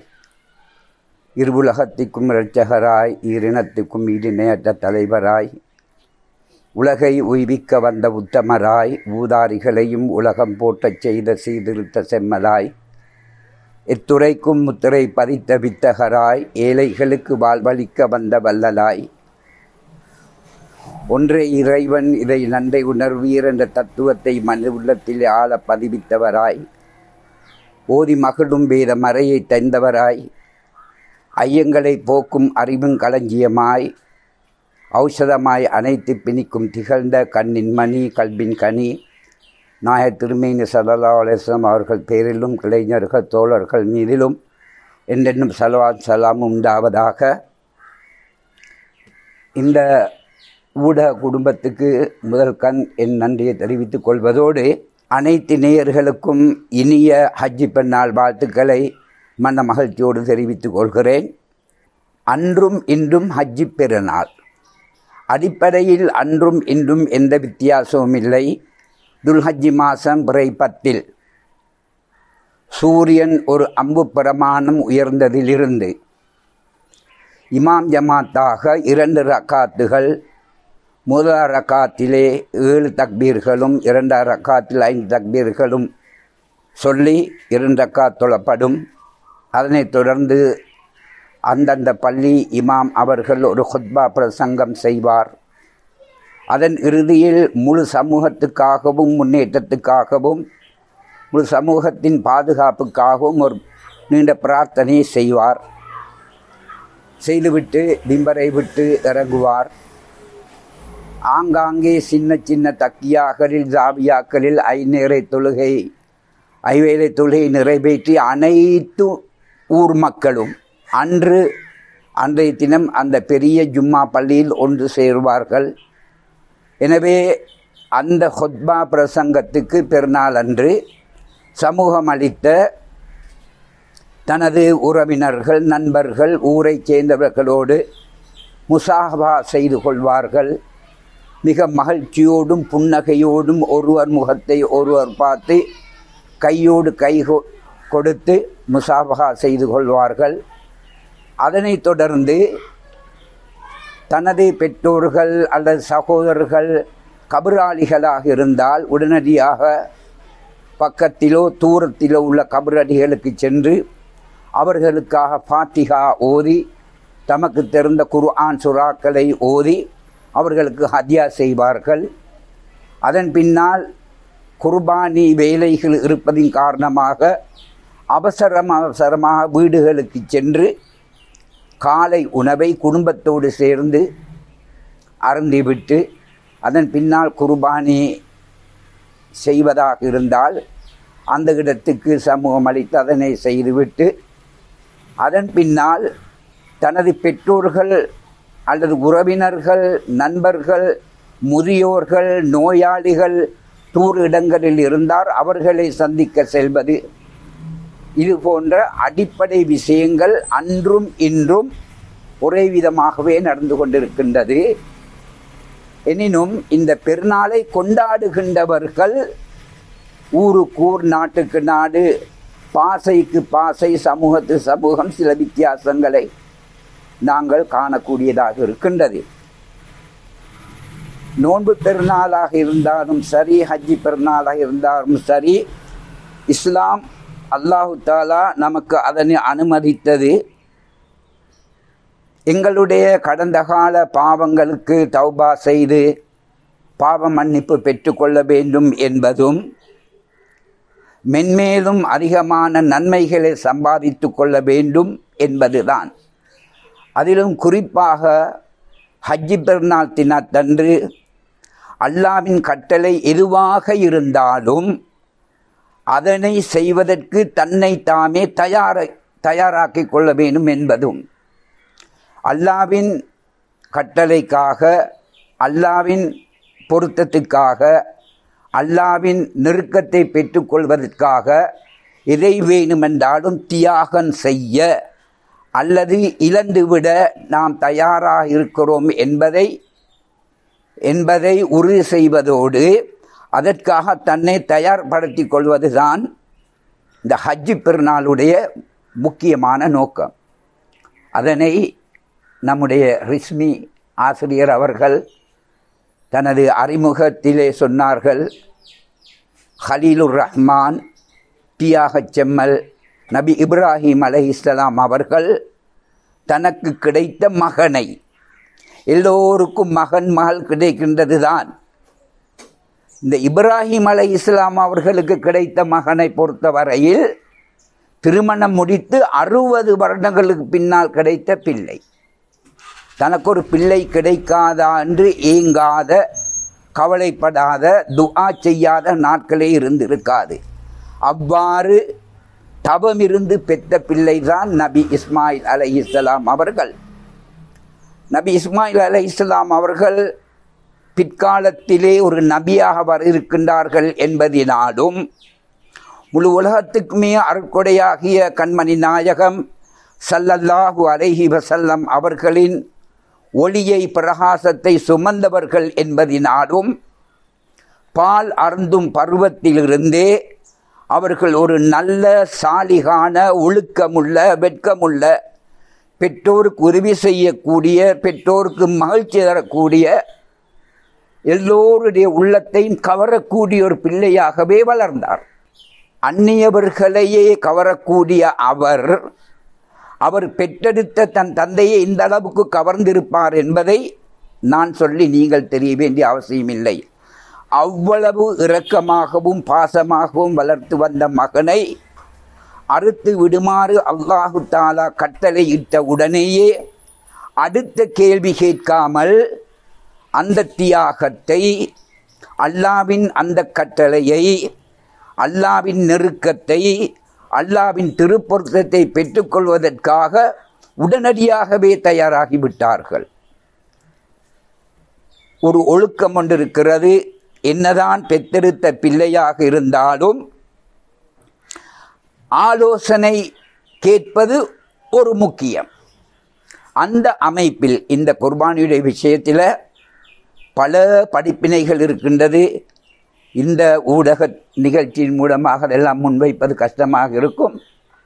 Speaker 2: இருவுலகத்திற்கும் இரட்சகராய் ஈரினத்துக்கும் ஈடிணையற்ற தலைவராய் உலகை உய்விக்க வந்த உத்தமராய் ஊதாரிகளையும் உலகம் போற்றச் செய்த சீர்திருத்த செம்மலாய் எத்துறைக்கும் முத்திரை பதித்த வித்தகராய் ஏழைகளுக்கு வாழ்வளிக்க வந்த வல்லலாய் ஒன்றே இறைவன் இதை நன்றை உணர்வீர் என்ற தத்துவத்தை மனித உள்ளத்தில் ஆழ பதிவித்தவராய் ஓதி மகிழும் வேத மறையை தந்தவராய் ஐயங்களை போக்கும் அறிவும் களஞ்சியமாய் ஔஷதமாய் அனைத்து பிணிக்கும் திகழ்ந்த கண்ணின் மணி கல்வின் கனி நாய திருமேனி சல்லா அலிஸ்லாம் அவர்கள் பேரிலும் இளைஞர்கள் தோழர்கள் மீதிலும் என்றென்னும் சலவாத் சலாம் உண்டாவதாக இந்த ஊடக குடும்பத்துக்கு முதல் கண் என் நன்றியை தெரிவித்துக் கொள்வதோடு அனைத்து நேயர்களுக்கும் இனிய ஹஜ்ஜி பெண்ணால் வாழ்த்துக்களை மன மகிழ்ச்சியோடு தெரிவித்துக் கொள்கிறேன் அன்றும் இன்றும் ஹஜ்ஜி பெருநாள் அடிப்படையில் அன்றும் இன்றும் எந்த வித்தியாசமும் இல்லை துல்ஹஜ்ஜி மாதம் பிறை பத்தில் சூரியன் ஒரு அம்பு பிரமாணம் உயர்ந்ததிலிருந்து இமாம் ஜமாத்தாக இரண்டு ரக்காத்துகள் முதல் ரக்காத்திலே ஏழு தக்பீர்களும் இரண்டாம் ரக்காத்தில் ஐந்து தக்பீர்களும் சொல்லி இரண்டு ரக்காத் தொழப்படும் அதனைத் தொடர்ந்து அந்தந்த பள்ளி இமாம் அவர்கள் ஒரு ஹுத்பா பிரசங்கம் செய்வார் அதன் இறுதியில் முழு சமூகத்துக்காகவும் முன்னேற்றத்துக்காகவும் முழு சமூகத்தின் பாதுகாப்புக்காகவும் ஒரு நீண்ட பிரார்த்தனை செய்வார் செய்துவிட்டு பிம்பரை விட்டு இறங்குவார் ஆங்காங்கே சின்ன சின்ன தக்கியாக்களில் ஜாவியாக்களில் ஐநேரை தொழுகை ஐவேளை தொழுகை நிறைவேற்றி அனைத்து ஊர் மக்களும் அன்று அன்றைய தினம் அந்த பெரிய ஜும்மா பள்ளியில் ஒன்று சேருவார்கள் எனவே அந்த ஹொத்பா பிரசங்கத்துக்கு பெருநாள் அன்று சமூகம் அளித்த தனது உறவினர்கள் நண்பர்கள் ஊரைச் சேர்ந்தவர்களோடு முசாஹபா செய்து கொள்வார்கள் மிக மகிழ்ச்சியோடும் புன்னகையோடும் ஒருவர் முகத்தை ஒருவர் பார்த்து கையோடு கை கொ- கொடுத்து முசாபகா செய்து கொள்வார்கள் அதனைத் தொடர்ந்து தனது பெற்றோர்கள் அல்லது சகோதரர்கள் கபராளிகளாக இருந்தால் உடனடியாக பக்கத்திலோ தூரத்திலோ உள்ள கபரடிகளுக்கு சென்று அவர்களுக்காக ஃபாத்திகா ஓதி தமக்கு தெரிந்த குர்ஆன் சுறாக்களை ஓதி அவர்களுக்கு ஹத்யா செய்வார்கள் அதன் பின்னால் குர்பானி வேலைகள் இருப்பதின் காரணமாக அவசரம் அவசரமாக வீடுகளுக்கு சென்று காலை உணவை குடும்பத்தோடு சேர்ந்து அருந்திவிட்டு அதன் பின்னால் குர்பானி செய்வதாக இருந்தால் அந்த இடத்துக்கு சமூகம் அளித்து அதனை செய்துவிட்டு அதன் பின்னால் தனது பெற்றோர்கள் அல்லது உறவினர்கள் நண்பர்கள் முதியோர்கள் நோயாளிகள் தூர் இடங்களில் இருந்தார் அவர்களை சந்திக்க செல்வது இது போன்ற அடிப்படை விஷயங்கள் அன்றும் இன்றும் ஒரே விதமாகவே நடந்து கொண்டிருக்கின்றது எனினும் இந்த பெருநாளை கொண்டாடுகின்றவர்கள் ஊருக்கு ஊர் நாட்டுக்கு நாடு பாசைக்கு பாசை சமூகத்து சமூகம் சில வித்தியாசங்களை நாங்கள் காணக்கூடியதாக இருக்கின்றது நோன்பு பெருநாளாக இருந்தாலும் சரி ஹஜ்ஜி பெருநாளாக இருந்தாலும் சரி இஸ்லாம் அல்லாஹு தாலா நமக்கு அதனை அனுமதித்தது எங்களுடைய கடந்த கால பாவங்களுக்கு தௌபா செய்து பாவ மன்னிப்பு பெற்றுக்கொள்ள வேண்டும் என்பதும் மென்மேலும் அதிகமான நன்மைகளை சம்பாதித்து கொள்ள வேண்டும் என்பதுதான் அதிலும் குறிப்பாக ஹஜ்ஜி பெருநாள் தினத்தன்று அல்லாவின் கட்டளை எதுவாக இருந்தாலும் அதனை செய்வதற்கு தன்னை தாமே தயார தயாராக்கிக் கொள்ள வேண்டும் என்பதும் அல்லாவின் கட்டளைக்காக அல்லாவின் பொருத்தத்துக்காக அல்லாவின் நெருக்கத்தை பெற்றுக்கொள்வதற்காக எதை வேணுமென்றாலும் தியாகம் செய்ய அல்லது இழந்துவிட நாம் தயாராக இருக்கிறோம் என்பதை என்பதை உறுதி செய்வதோடு அதற்காக தன்னை தயார்படுத்திக் கொள்வதுதான் இந்த ஹஜ்ஜி பெருநாளுடைய முக்கியமான நோக்கம் அதனை நம்முடைய ரிஸ்மி ஆசிரியர் அவர்கள் தனது அறிமுகத்திலே சொன்னார்கள் ஹலீலுர் ரஹ்மான் தியாகச் செம்மல் நபி இப்ராஹிம் அலைஹிஸ்ஸலாம் அவர்கள் தனக்கு கிடைத்த மகனை எல்லோருக்கும் மகன் மகள் கிடைக்கின்றது தான் இந்த இப்ராஹிம் அலை இஸ்லாம் அவர்களுக்கு கிடைத்த மகனை பொறுத்தவரையில் திருமணம் முடித்து அறுபது வருடங்களுக்கு பின்னால் கிடைத்த பிள்ளை தனக்கு ஒரு பிள்ளை கிடைக்காதா என்று ஏங்காத கவலைப்படாத துஆ செய்யாத நாட்களே இருந்திருக்காது அவ்வாறு தவமிருந்து பெற்ற பிள்ளைதான் நபி இஸ்மாயில் அலை இஸ்லாம் அவர்கள் நபி இஸ்மாயில் அலை இஸ்லாம் அவர்கள் பிற்காலத்திலே ஒரு நபியாக வர இருக்கின்றார்கள் என்பதினாலும் முழு உலகத்துக்குமே அருட்கொடையாகிய கண்மணி நாயகம் சல்லல்லாஹு அலைஹி வசல்லம் அவர்களின் ஒளியை பிரகாசத்தை சுமந்தவர்கள் என்பதினாலும் பால் அருந்தும் பருவத்திலிருந்தே அவர்கள் ஒரு நல்ல சாலிகான ஒழுக்கமுள்ள வெட்கமுள்ள பெற்றோருக்கு உதவி செய்யக்கூடிய பெற்றோருக்கு மகிழ்ச்சி தரக்கூடிய எல்லோருடைய உள்ளத்தையும் கவரக்கூடிய ஒரு பிள்ளையாகவே வளர்ந்தார் அந்நியவர்களையே கவரக்கூடிய அவர் அவர் பெற்றெடுத்த தன் தந்தையை இந்த அளவுக்கு கவர்ந்திருப்பார் என்பதை நான் சொல்லி நீங்கள் தெரிய வேண்டிய அவசியமில்லை அவ்வளவு இரக்கமாகவும் பாசமாகவும் வளர்த்து வந்த மகனை அறுத்து விடுமாறு அல்லாஹு தாலா கட்டளை இட்ட உடனேயே அடுத்த கேள்வி கேட்காமல் அந்த தியாகத்தை அல்லாவின் அந்த கட்டளையை அல்லாவின் நெருக்கத்தை அல்லாவின் திருப்பொருத்தத்தை பெற்றுக்கொள்வதற்காக உடனடியாகவே தயாராகிவிட்டார்கள் ஒரு ஒழுக்கம் ஒன்று இருக்கிறது என்னதான் பெத்தெடுத்த பிள்ளையாக இருந்தாலும் ஆலோசனை கேட்பது ஒரு முக்கியம் அந்த அமைப்பில் இந்த குர்பானியுடைய விஷயத்தில் பல படிப்பினைகள் இருக்கின்றது இந்த ஊடக நிகழ்ச்சியின் மூலமாக அதெல்லாம் முன்வைப்பது கஷ்டமாக இருக்கும்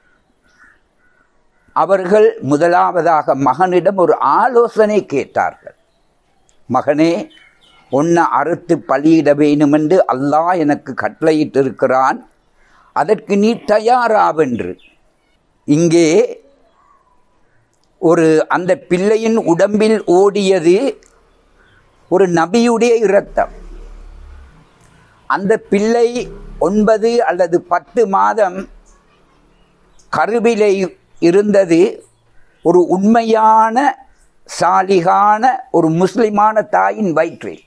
Speaker 2: அவர்கள் முதலாவதாக மகனிடம் ஒரு ஆலோசனை கேட்டார்கள் மகனே உன்னை அறுத்து பலியிட வேண்டுமென்று அல்லாஹ் எனக்கு கட்டளையிட்டிருக்கிறான் அதற்கு நீ தயாராவென்று இங்கே ஒரு அந்த பிள்ளையின் உடம்பில் ஓடியது ஒரு நபியுடைய இரத்தம் அந்த பிள்ளை ஒன்பது அல்லது பத்து மாதம் கருவிலை இருந்தது ஒரு உண்மையான சாலிகான ஒரு முஸ்லிமான தாயின் வயிற்றில்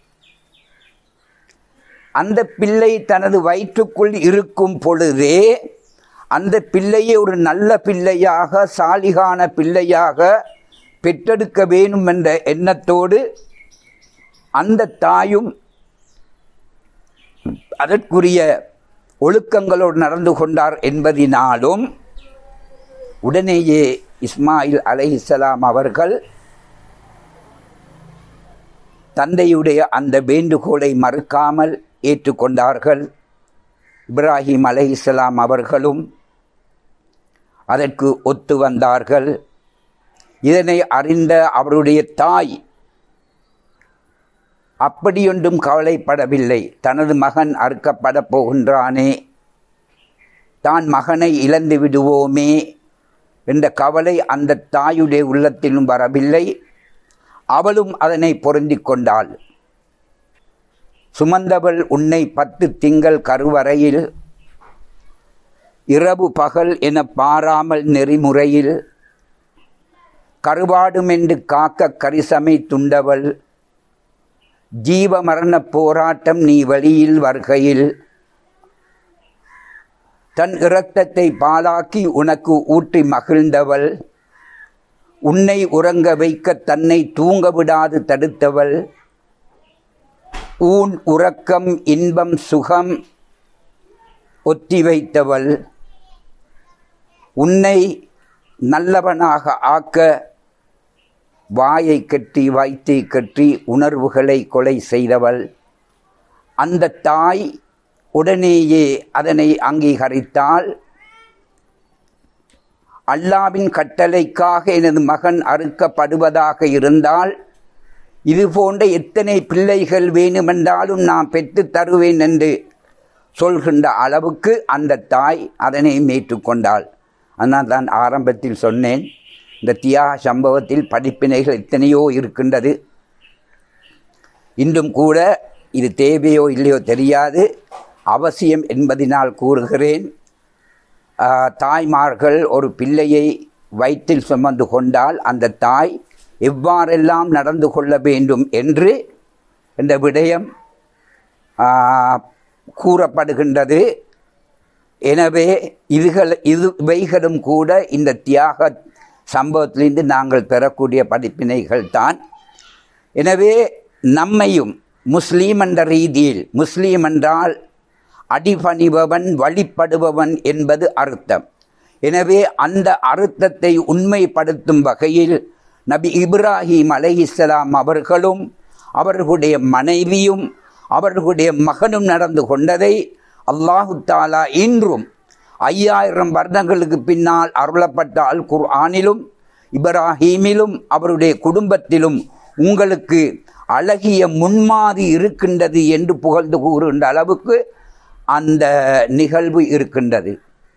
Speaker 2: அந்த பிள்ளை தனது வயிற்றுக்குள் இருக்கும் பொழுதே அந்த பிள்ளையை ஒரு நல்ல பிள்ளையாக சாலிகான பிள்ளையாக பெற்றெடுக்க வேண்டும் என்ற எண்ணத்தோடு அந்த தாயும் அதற்குரிய ஒழுக்கங்களோடு நடந்து கொண்டார் என்பதினாலும் உடனேயே இஸ்மாயில் அலைஹிஸ்ஸலாம் அவர்கள் தந்தையுடைய அந்த வேண்டுகோளை மறுக்காமல் ஏற்றுக்கொண்டார்கள் இப்ராஹிம் அலைஹிஸ்ஸலாம் அவர்களும் அதற்கு ஒத்து வந்தார்கள் இதனை அறிந்த அவருடைய தாய் அப்படியொன்றும் கவலைப்படவில்லை தனது மகன் அறுக்கப்பட போகின்றானே தான் மகனை இழந்து விடுவோமே என்ற கவலை அந்த தாயுடைய உள்ளத்திலும் வரவில்லை அவளும் அதனை பொருந்திக் கொண்டாள் சுமந்தவள் உன்னை பத்து திங்கள் கருவறையில் இரவு பகல் என பாராமல் நெறிமுறையில் கருவாடுமென்று காக்க கரிசமை துண்டவள் ஜீவ மரண போராட்டம் நீ வழியில் வருகையில் தன் இரத்தத்தை பாலாக்கி உனக்கு ஊற்றி மகிழ்ந்தவள் உன்னை உறங்க வைக்க தன்னை தூங்க விடாது தடுத்தவள் ஊன் உறக்கம் இன்பம் சுகம் ஒத்தி வைத்தவள் உன்னை நல்லவனாக ஆக்க வாயை கட்டி வாய்த்தை கட்டி உணர்வுகளை கொலை செய்தவள் அந்த தாய் உடனேயே அதனை அங்கீகரித்தால் அல்லாவின் கட்டளைக்காக எனது மகன் அறுக்கப்படுவதாக இருந்தால் இது போன்ற எத்தனை பிள்ளைகள் வேணுமென்றாலும் நான் பெற்று தருவேன் என்று சொல்கின்ற அளவுக்கு அந்த தாய் அதனை மேற்றுக்கொண்டாள் ஆனால் தான் ஆரம்பத்தில் சொன்னேன் இந்த தியாக சம்பவத்தில் படிப்பினைகள் எத்தனையோ இருக்கின்றது இன்றும் கூட இது தேவையோ இல்லையோ தெரியாது அவசியம் என்பதினால் கூறுகிறேன் ஆஹ், தாய்மார்கள் ஒரு பிள்ளையை வயிற்றில் சுமந்து கொண்டால் அந்த தாய் எவ்வாறெல்லாம் நடந்து கொள்ள வேண்டும் என்று இந்த விடயம் ஆஹ், கூறப்படுகின்றது எனவே இதுகள் இது இவைகளும் கூட இந்த தியாக சம்பவத்திலிருந்து நாங்கள் பெறக்கூடிய படிப்பினைகள் தான் எனவே நம்மையும் முஸ்லீம் என்ற ரீதியில் முஸ்லீம் என்றால் அடிபணிபவன் வழிபடுபவன் என்பது அர்த்தம் எனவே அந்த அர்த்தத்தை உண்மைப்படுத்தும் வகையில் நபி இப்ராஹிம் அலைஹிஸ்ஸலாம் அவர்களும் அவர்களுடைய மனைவியும் அவர்களுடைய மகனும் நடந்து கொண்டதை அல்லாஹு தாலா இன்றும் ஐயாயிரம் வருடங்களுக்கு பின்னால் அருளப்பட்ட அல் குர்ஆனிலும் இப்ராஹீமிலும் அவருடைய குடும்பத்திலும் உங்களுக்கு அழகிய முன்மாதிரி இருக்கின்றது என்று புகழ்ந்து கூறுகின்ற அளவுக்கு அந்த நிகழ்வு இருக்கின்றது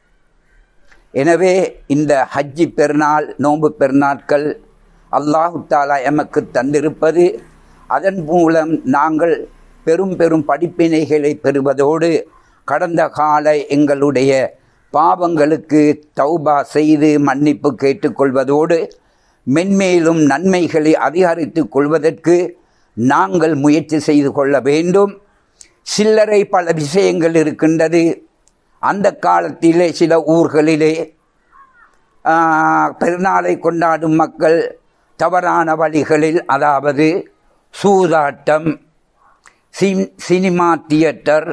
Speaker 2: எனவே இந்த ஹஜ்ஜி பெருநாள் நோன்பு பெருநாட்கள் அல்லாஹு தாலா எமக்கு தந்திருப்பது அதன் மூலம் நாங்கள் பெரும் பெரும் படிப்பினைகளை பெறுவதோடு கடந்த கால எங்களுடைய பாவங்களுக்கு தௌபா செய்து மன்னிப்பு கேட்டுக்கொள்வதோடு மென்மேலும் நன்மைகளை அதிகரித்துக் கொள்வதற்கு நாங்கள் முயற்சி செய்து கொள்ள வேண்டும் சில்லறை பல விஷயங்கள் இருக்கின்றது அந்த காலத்திலே சில ஊர்களிலே ஆ, பெருநாளை கொண்டாடும் மக்கள் தவறான வழிகளில் அதாவது சூதாட்டம் சின் சினிமா தியேட்டர்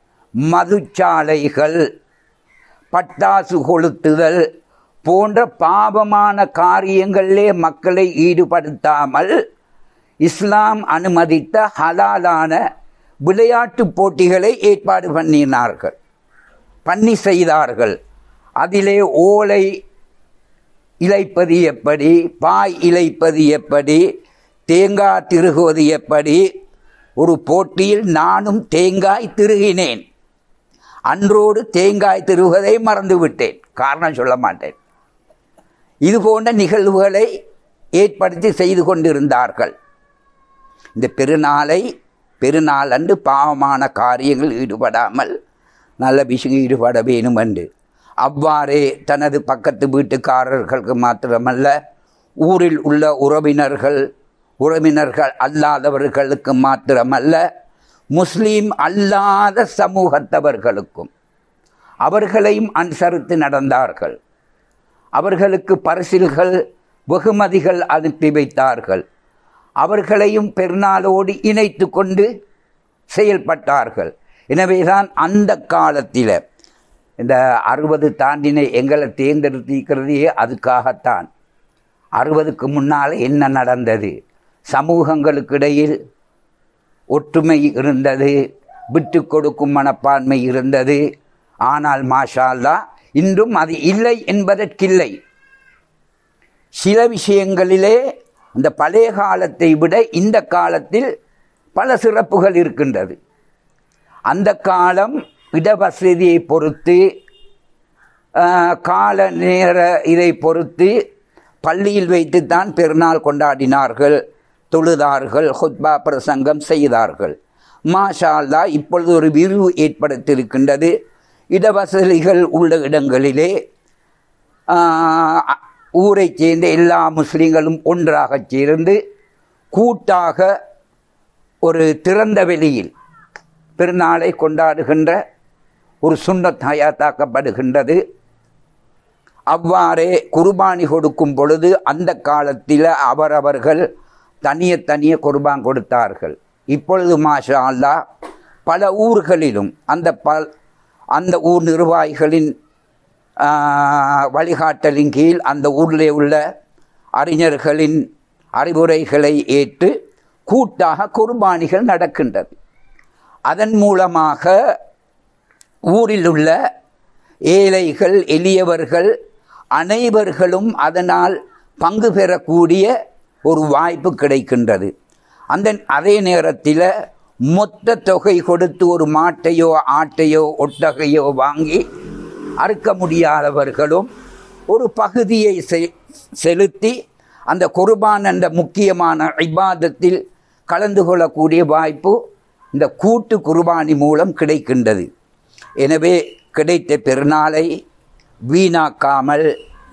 Speaker 2: மதுச்சாலைகள் பட்டாசு கொளுத்துதல் போன்ற பாவமான காரியங்களிலே மக்களை ஈடுபடுத்தாமல் இஸ்லாம் அனுமதித்த ஹலாலான விளையாட்டுப் போட்டிகளை ஏற்பாடு பண்ணினார்கள் பண்ணி செய்தார்கள் அதிலே ஓலை இழைப்பது எப்படி பாய் இழைப்பது எப்படி தேங்காய் திருகுவது எப்படி ஒரு போட்டியில் நானும் தேங்காய் திருகினேன் அன்றோடு தேங்காய் திருகுவதை மறந்துவிட்டேன் காரணம் சொல்ல மாட்டேன் இது போன்ற நிகழ்வுகளை ஏற்படுத்தி செய்து கொண்டிருந்தார்கள் இந்த பெருநாளை பெருநாள் அன்று பாவமான காரியங்கள் ஈடுபடாமல் நல்ல விஷயம் ஈடுபட வேணும் என்று அவ்வாறே தனது பக்கத்து வீட்டுக்காரர்களுக்கு மாத்திரமல்ல ஊரில் உள்ள உறவினர்கள் உறவினர்கள் அல்லாதவர்களுக்கு மாத்திரமல்ல முஸ்லீம் அல்லாத சமூகத்தவர்களுக்கும் அவர்களையும் அனுசரித்து நடந்தார்கள் அவர்களுக்கு பரிசில்கள் வெகுமதிகள் அனுப்பி வைத்தார்கள் அவர்களையும் பெருநாளோடு இணைத்து கொண்டு செயல்பட்டார்கள் எனவேதான் அந்த காலத்தில் இந்த அறுபது தாண்டினை எங்களை தேர்ந்தெடுத்திருக்கிறதே அதுக்காகத்தான் அறுபதுக்கு முன்னால் என்ன நடந்தது சமூகங்களுக்கிடையில் ஒற்றுமை இருந்தது விட்டு கொடுக்கும் மனப்பான்மை இருந்தது ஆனால் மாஷா அல்லாஹ் இன்றும் அது இல்லை என்பதற்கில்லை சில விஷயங்களிலே இந்த பழைய காலத்தை விட இந்த காலத்தில் பல சிறப்புகள் இருக்கின்றது அந்த காலம் இடவசதியை பொறுத்து ஆஹ், கால நேர இதை பொறுத்து பள்ளியில் வைத்துத்தான் பெருநாள் கொண்டாடினார்கள் தொழுதார்கள் ஹுத்பா பிரசங்கம் செய்தார்கள் மாஷா அல்லாஹ் இப்பொழுது ஒரு விரிவு ஏற்படுத்தியிருக்கின்றது இடவசதிகள் உள்ள இடங்களிலே ஆஹ், ஊரைச் சேர்ந்த எல்லா முஸ்லீம்களும் ஒன்றாகச் சேர்ந்து கூட்டாக ஒரு திறந்த வெளியில் பெருநாளை கொண்டாடுகின்ற ஒரு சுண்ணத் ஹயாத்தாக்கப்படுகின்றது அவ்வாறே குர்பானி கொடுக்கும் பொழுது அந்த காலத்தில் அவரவர்கள் தனிய தனிய குர்பான் கொடுத்தார்கள் இப்பொழுது மாஷா அல்லாஹ் பல ஊர்களிலும் அந்த பல் அந்த ஊர் நிர்வாகிகளின் ஆஹ், வழிகாட்டலின் கீழ் அந்த ஊரிலே உள்ள அறிஞர்களின் அறிவுரைகளை ஏற்று கூட்டாக குர்பானிகள் நடக்கின்றது அதன் மூலமாக ஊரில் உள்ள ஏழைகள் எளியவர்கள் அனைவர்களும் அதனால் பங்கு பெறக்கூடிய ஒரு வாய்ப்பு கிடைக்கின்றது அந்த அதே நேரத்தில் மொத்த தொகை கொடுத்து ஒரு மாட்டையோ ஆட்டையோ ஒட்டகையோ வாங்கி அறுக்க முடியாதவர்களும் ஒரு பகுதியை செ- செலுத்தி அந்த குர்பான் என்ற முக்கியமான இபாதத்தில் கலந்து கொள்ளக்கூடிய வாய்ப்பு இந்த கூட்டு குர்பானி மூலம் கிடைக்கின்றது எனவே கிடைத்த பெருநாளை வீணாக்காமல்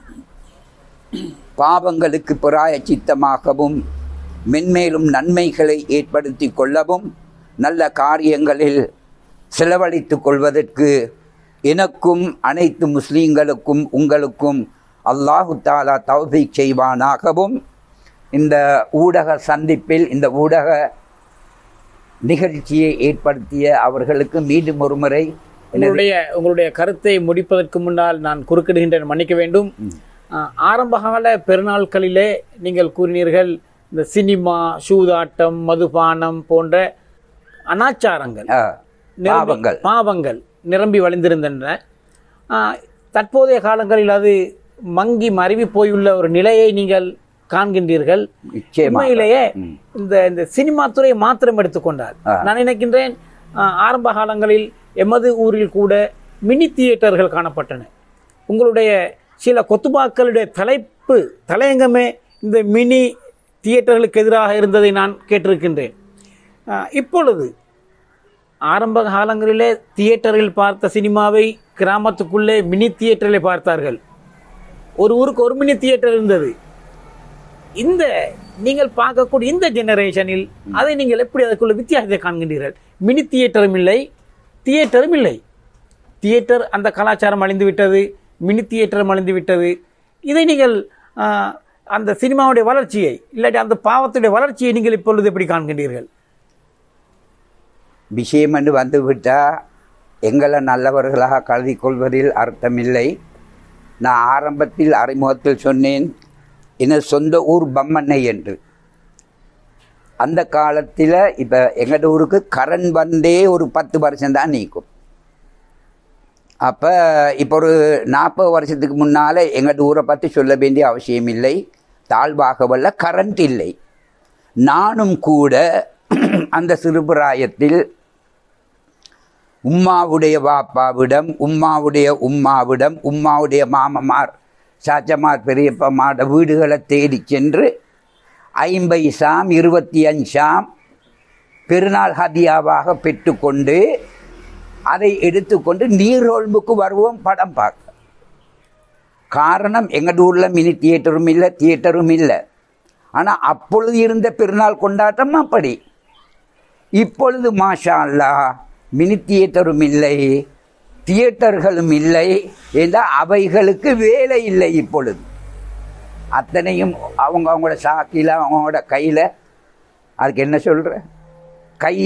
Speaker 2: பாவங்களுக்கு பிராயச்சித்தமாகவும் மென்மேலும் நன்மைகளை ஏற்படுத்தி கொள்ளவும் நல்ல காரியங்களில் செலவழித்துக் கொள்வதற்கு எனக்கும் அனைத்து முஸ்லீம்களுக்கும் உங்களுக்கும் அல்லாஹு தாலா தௌஃபீக் செய்வானாகவும் இந்த ஊடக சந்திப்பில் இந்த ஊடக நிகழ்ச்சியை ஏற்படுத்திய அவர்களுக்கு மீண்டும் ஒரு முறை எனது
Speaker 1: உங்களுடைய உங்களுடைய கருத்தை முடிப்பதற்கு முன்னால் நான் குறுக்கிடுகின்றேன் மன்னிக்க வேண்டும் ஆஹ், ஆரம்பகால பெருநாட்களிலே நீங்கள் கூறினீர்கள் இந்த சினிமா சூதாட்டம் மதுபானம் போன்ற அனாச்சாரங்கள்
Speaker 2: ஆ,
Speaker 1: நிரம்பி-
Speaker 2: பாவங்கள்
Speaker 1: பாவங்கள் நிரம்பி வழிந்திருந்தன ஆஹ், தற்போதைய காலங்களில் அது மங்கி மருவி போயுள்ள ஒரு நிலையை நீங்கள் காண்கின்றீர்கள்
Speaker 2: நிச்சயமாக
Speaker 1: உண்மையிலேயே
Speaker 2: ம்.
Speaker 1: இந்த இந்த சினிமா துறையை மாத்திரம் எடுத்துக்கொண்டால்
Speaker 2: ஆ.
Speaker 1: நான் நினைக்கின்றேன் ஆஹ், ஆரம்ப காலங்களில் எமது ஊரில் கூட மினி தியேட்டர்கள் காணப்பட்டன உங்களுடைய சில கொத்துபாக்களுடைய தலைப்பு தலையங்கமே இந்த மினி தியேட்டர்களுக்கு எதிராக இருந்ததை நான் கேட்டிருக்கின்றேன் ஆஹ், இப்பொழுது ஆரம்ப காலங்களிலே தியேட்டரில் பார்த்த சினிமாவை கிராமத்துக்குள்ளே மினி தியேட்டரில் பார்த்தார்கள் ஒரு ஊருக்கு ஒரு மினி தியேட்டர் இருந்தது இந்த நீங்கள் பார்க்கக்கூடிய இந்த ஜெனரேஷனில் அதை நீங்கள் எப்படி அதுக்குள்ள வித்தியாசத்தை காண்கின்றீர்கள் மினி தியேட்டரும் இல்லை தியேட்டரும் இல்லை தியேட்டர் அந்த கலாச்சாரம் அழிந்து விட்டது மினி தியேட்டரும் அழிந்து விட்டது இதை நீங்கள் ஆஹ், அந்த சினிமாவுடைய வளர்ச்சியை இல்லாட்டி அந்த பாவத்துடைய வளர்ச்சியை நீங்கள் இப்பொழுது எப்படி காண்கின்றீர்கள்
Speaker 2: விஷயம் என்று வந்துவிட்டால் எங்களை நல்லவர்களாக கருதி கொள்வதில் அர்த்தமில்லை நான் ஆரம்பத்தில் அறிமுகத்தில் சொன்னேன் எனது சொந்த ஊர் பம்மண்ணை என்று அந்த காலத்தில் இப்போ எங்கள் ஊருக்கு கரண் வந்தே ஒரு பத்து வருஷம் தான் நீக்கும் அப்போ இப்போ ஒரு நாற்பது வருஷத்துக்கு முன்னால் எங்கள் ஊரை பற்றி சொல்ல வேண்டிய அவசியம் இல்லை தாழ்வாக வல்ல கரண்ட் இல்லை நானும் கூட அந்த சிறுபிராயத்தில் உம்மாவுடைய வாப்பாவிடம் உம்மாவுடைய உம்மாவிடம் உம்மாவுடைய மாமமார் சாச்சமார் பெரியப்பமாட வீடுகளை தேடி சென்று ஐம்பை சாம் இருபத்தி அஞ்சாம் பெருநாள் ஹதியாவாக பெற்றுக்கொண்டு அதை எடுத்துக்கொண்டு நீர்கொழும்புக்கு வருவோம் படம் பார்க்க காரணம் எங்கள் ஊரில் மினி தியேட்டரும் இல்லை தியேட்டரும் இல்லை ஆனால் அப்பொழுது இருந்த பெருநாள் கொண்டாட்டம் அப்படி இப்பொழுது மாஷா அல்லாஹ் மினி தியேட்டரும் இல்லை தியேட்டர்களும் இல்லை என்றால் அவைகளுக்கு வேலை இல்லை இப்பொழுது அத்தனையும் அவங்க அவங்களோட சாக்கியில் அவங்களோட கையில் அதுக்கு என்ன சொல்கிற கை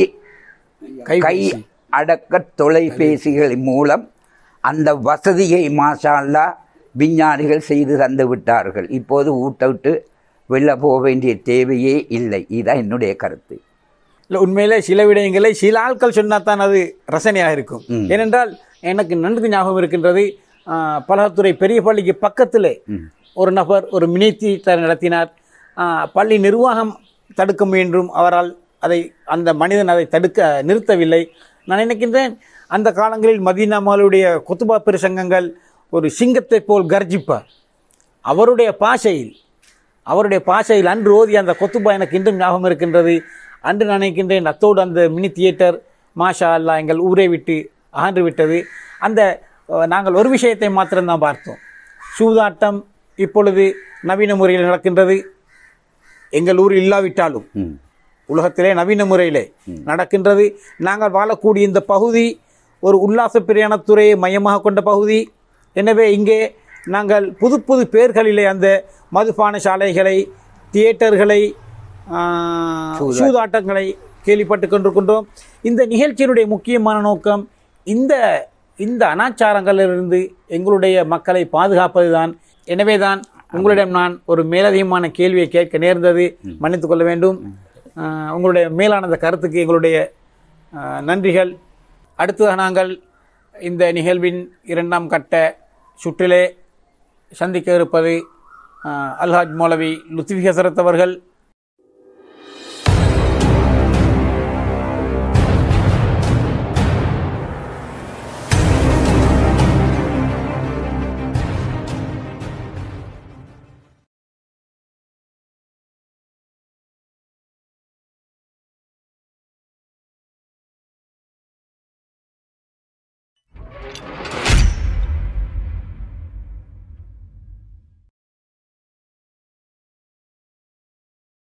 Speaker 2: கை
Speaker 1: கைபேசி.
Speaker 2: அடக்க தொலைபேசிகளின் மூலம் அந்த வசதியை மாஷா அல்லாஹ் விஞ்ஞானிகள் செய்து தந்து விட்டார்கள் இப்போது ஊட்ட விட்டு வெளில போக வேண்டிய தேவையே இல்லை இதுதான் என்னுடைய கருத்து
Speaker 1: இல்லை உண்மையிலே சில விடயங்களை சில ஆட்கள் சொன்னா தான் அது ரசனையாக இருக்கும்
Speaker 2: ம்.
Speaker 1: ஏனென்றால் எனக்கு நன்கு ஞாபகம் இருக்கின்றது ஆஹ், பலகத்துறை பெரிய பள்ளிக்கு பக்கத்திலே ஒரு நபர் ஒரு மினி தியேட்டர் நடத்தினார் ஆஹ், பள்ளி நிர்வாகம் தடுக்க முயன்றும் அவரால் அதை அந்த மனிதன் அதை தடுக்க நிறுத்தவில்லை நான் நினைக்கின்றேன் அந்த காலங்களில் மதீனாமாலுடைய கொத்துபா பிரசங்கங்கள் ஒரு சிங்கத்தைப் போல் கர்ஜிப்பார் அவருடைய பாஷையில் அவருடைய பாஷையில் அன்று ஓதிய அந்த கொத்துபா எனக்கு இன்றும் ஞாபகம் இருக்கின்றது அன்று நான் நினைக்கின்றேன் அத்தோடு அந்த மினி தியேட்டர் மாஷா அல்லா எங்கள் ஊரை விட்டு அகன்று விட்டது அந்த அஹ், நாங்கள் ஒரு விஷயத்தை மாத்திரம்தான் பார்த்தோம் சூதாட்டம் இப்பொழுது நவீன முறையில் நடக்கின்றது எங்கள் ஊரில் இல்லாவிட்டாலும்
Speaker 2: ம்
Speaker 1: உலகத்திலே நவீன முறையிலே நடக்கின்றது நாங்கள் வாழக்கூடிய இந்த பகுதி ஒரு உல்லாச பிரயாணத்துறையை மையமாக கொண்ட பகுதி எனவே இங்கே நாங்கள் புது புது பெயர்களிலே அந்த மதுபான சாலைகளை தியேட்டர்களை ஆ, சூதாட்டங்களை கேள்விப்பட்டு கொண்டிருக்கின்றோம் இந்த நிகழ்ச்சியினுடைய முக்கியமான நோக்கம் இந்த இந்த அனாச்சாரங்களிலிருந்து எங்களுடைய மக்களை பாதுகாப்பதுதான் எனவேதான் உங்களிடம் நான் ஒரு மேலதிகமான கேள்வியை கேட்க நேர்ந்தது மன்னித்துக் கொள்ள வேண்டும் ஆஹ் உங்களுடைய மேலான அந்த கருத்துக்கு எங்களுடைய ஆஹ் நன்றிகள் அடுத்ததாக நாங்கள் இந்த நிகழ்வின் இரண்டாம் கட்ட சுற்றிலே சந்திக்க இருப்பது ஆஹ் அல்ஹாஜ் மௌலவி லுத்ஃபி ஹசரத் அவர்கள்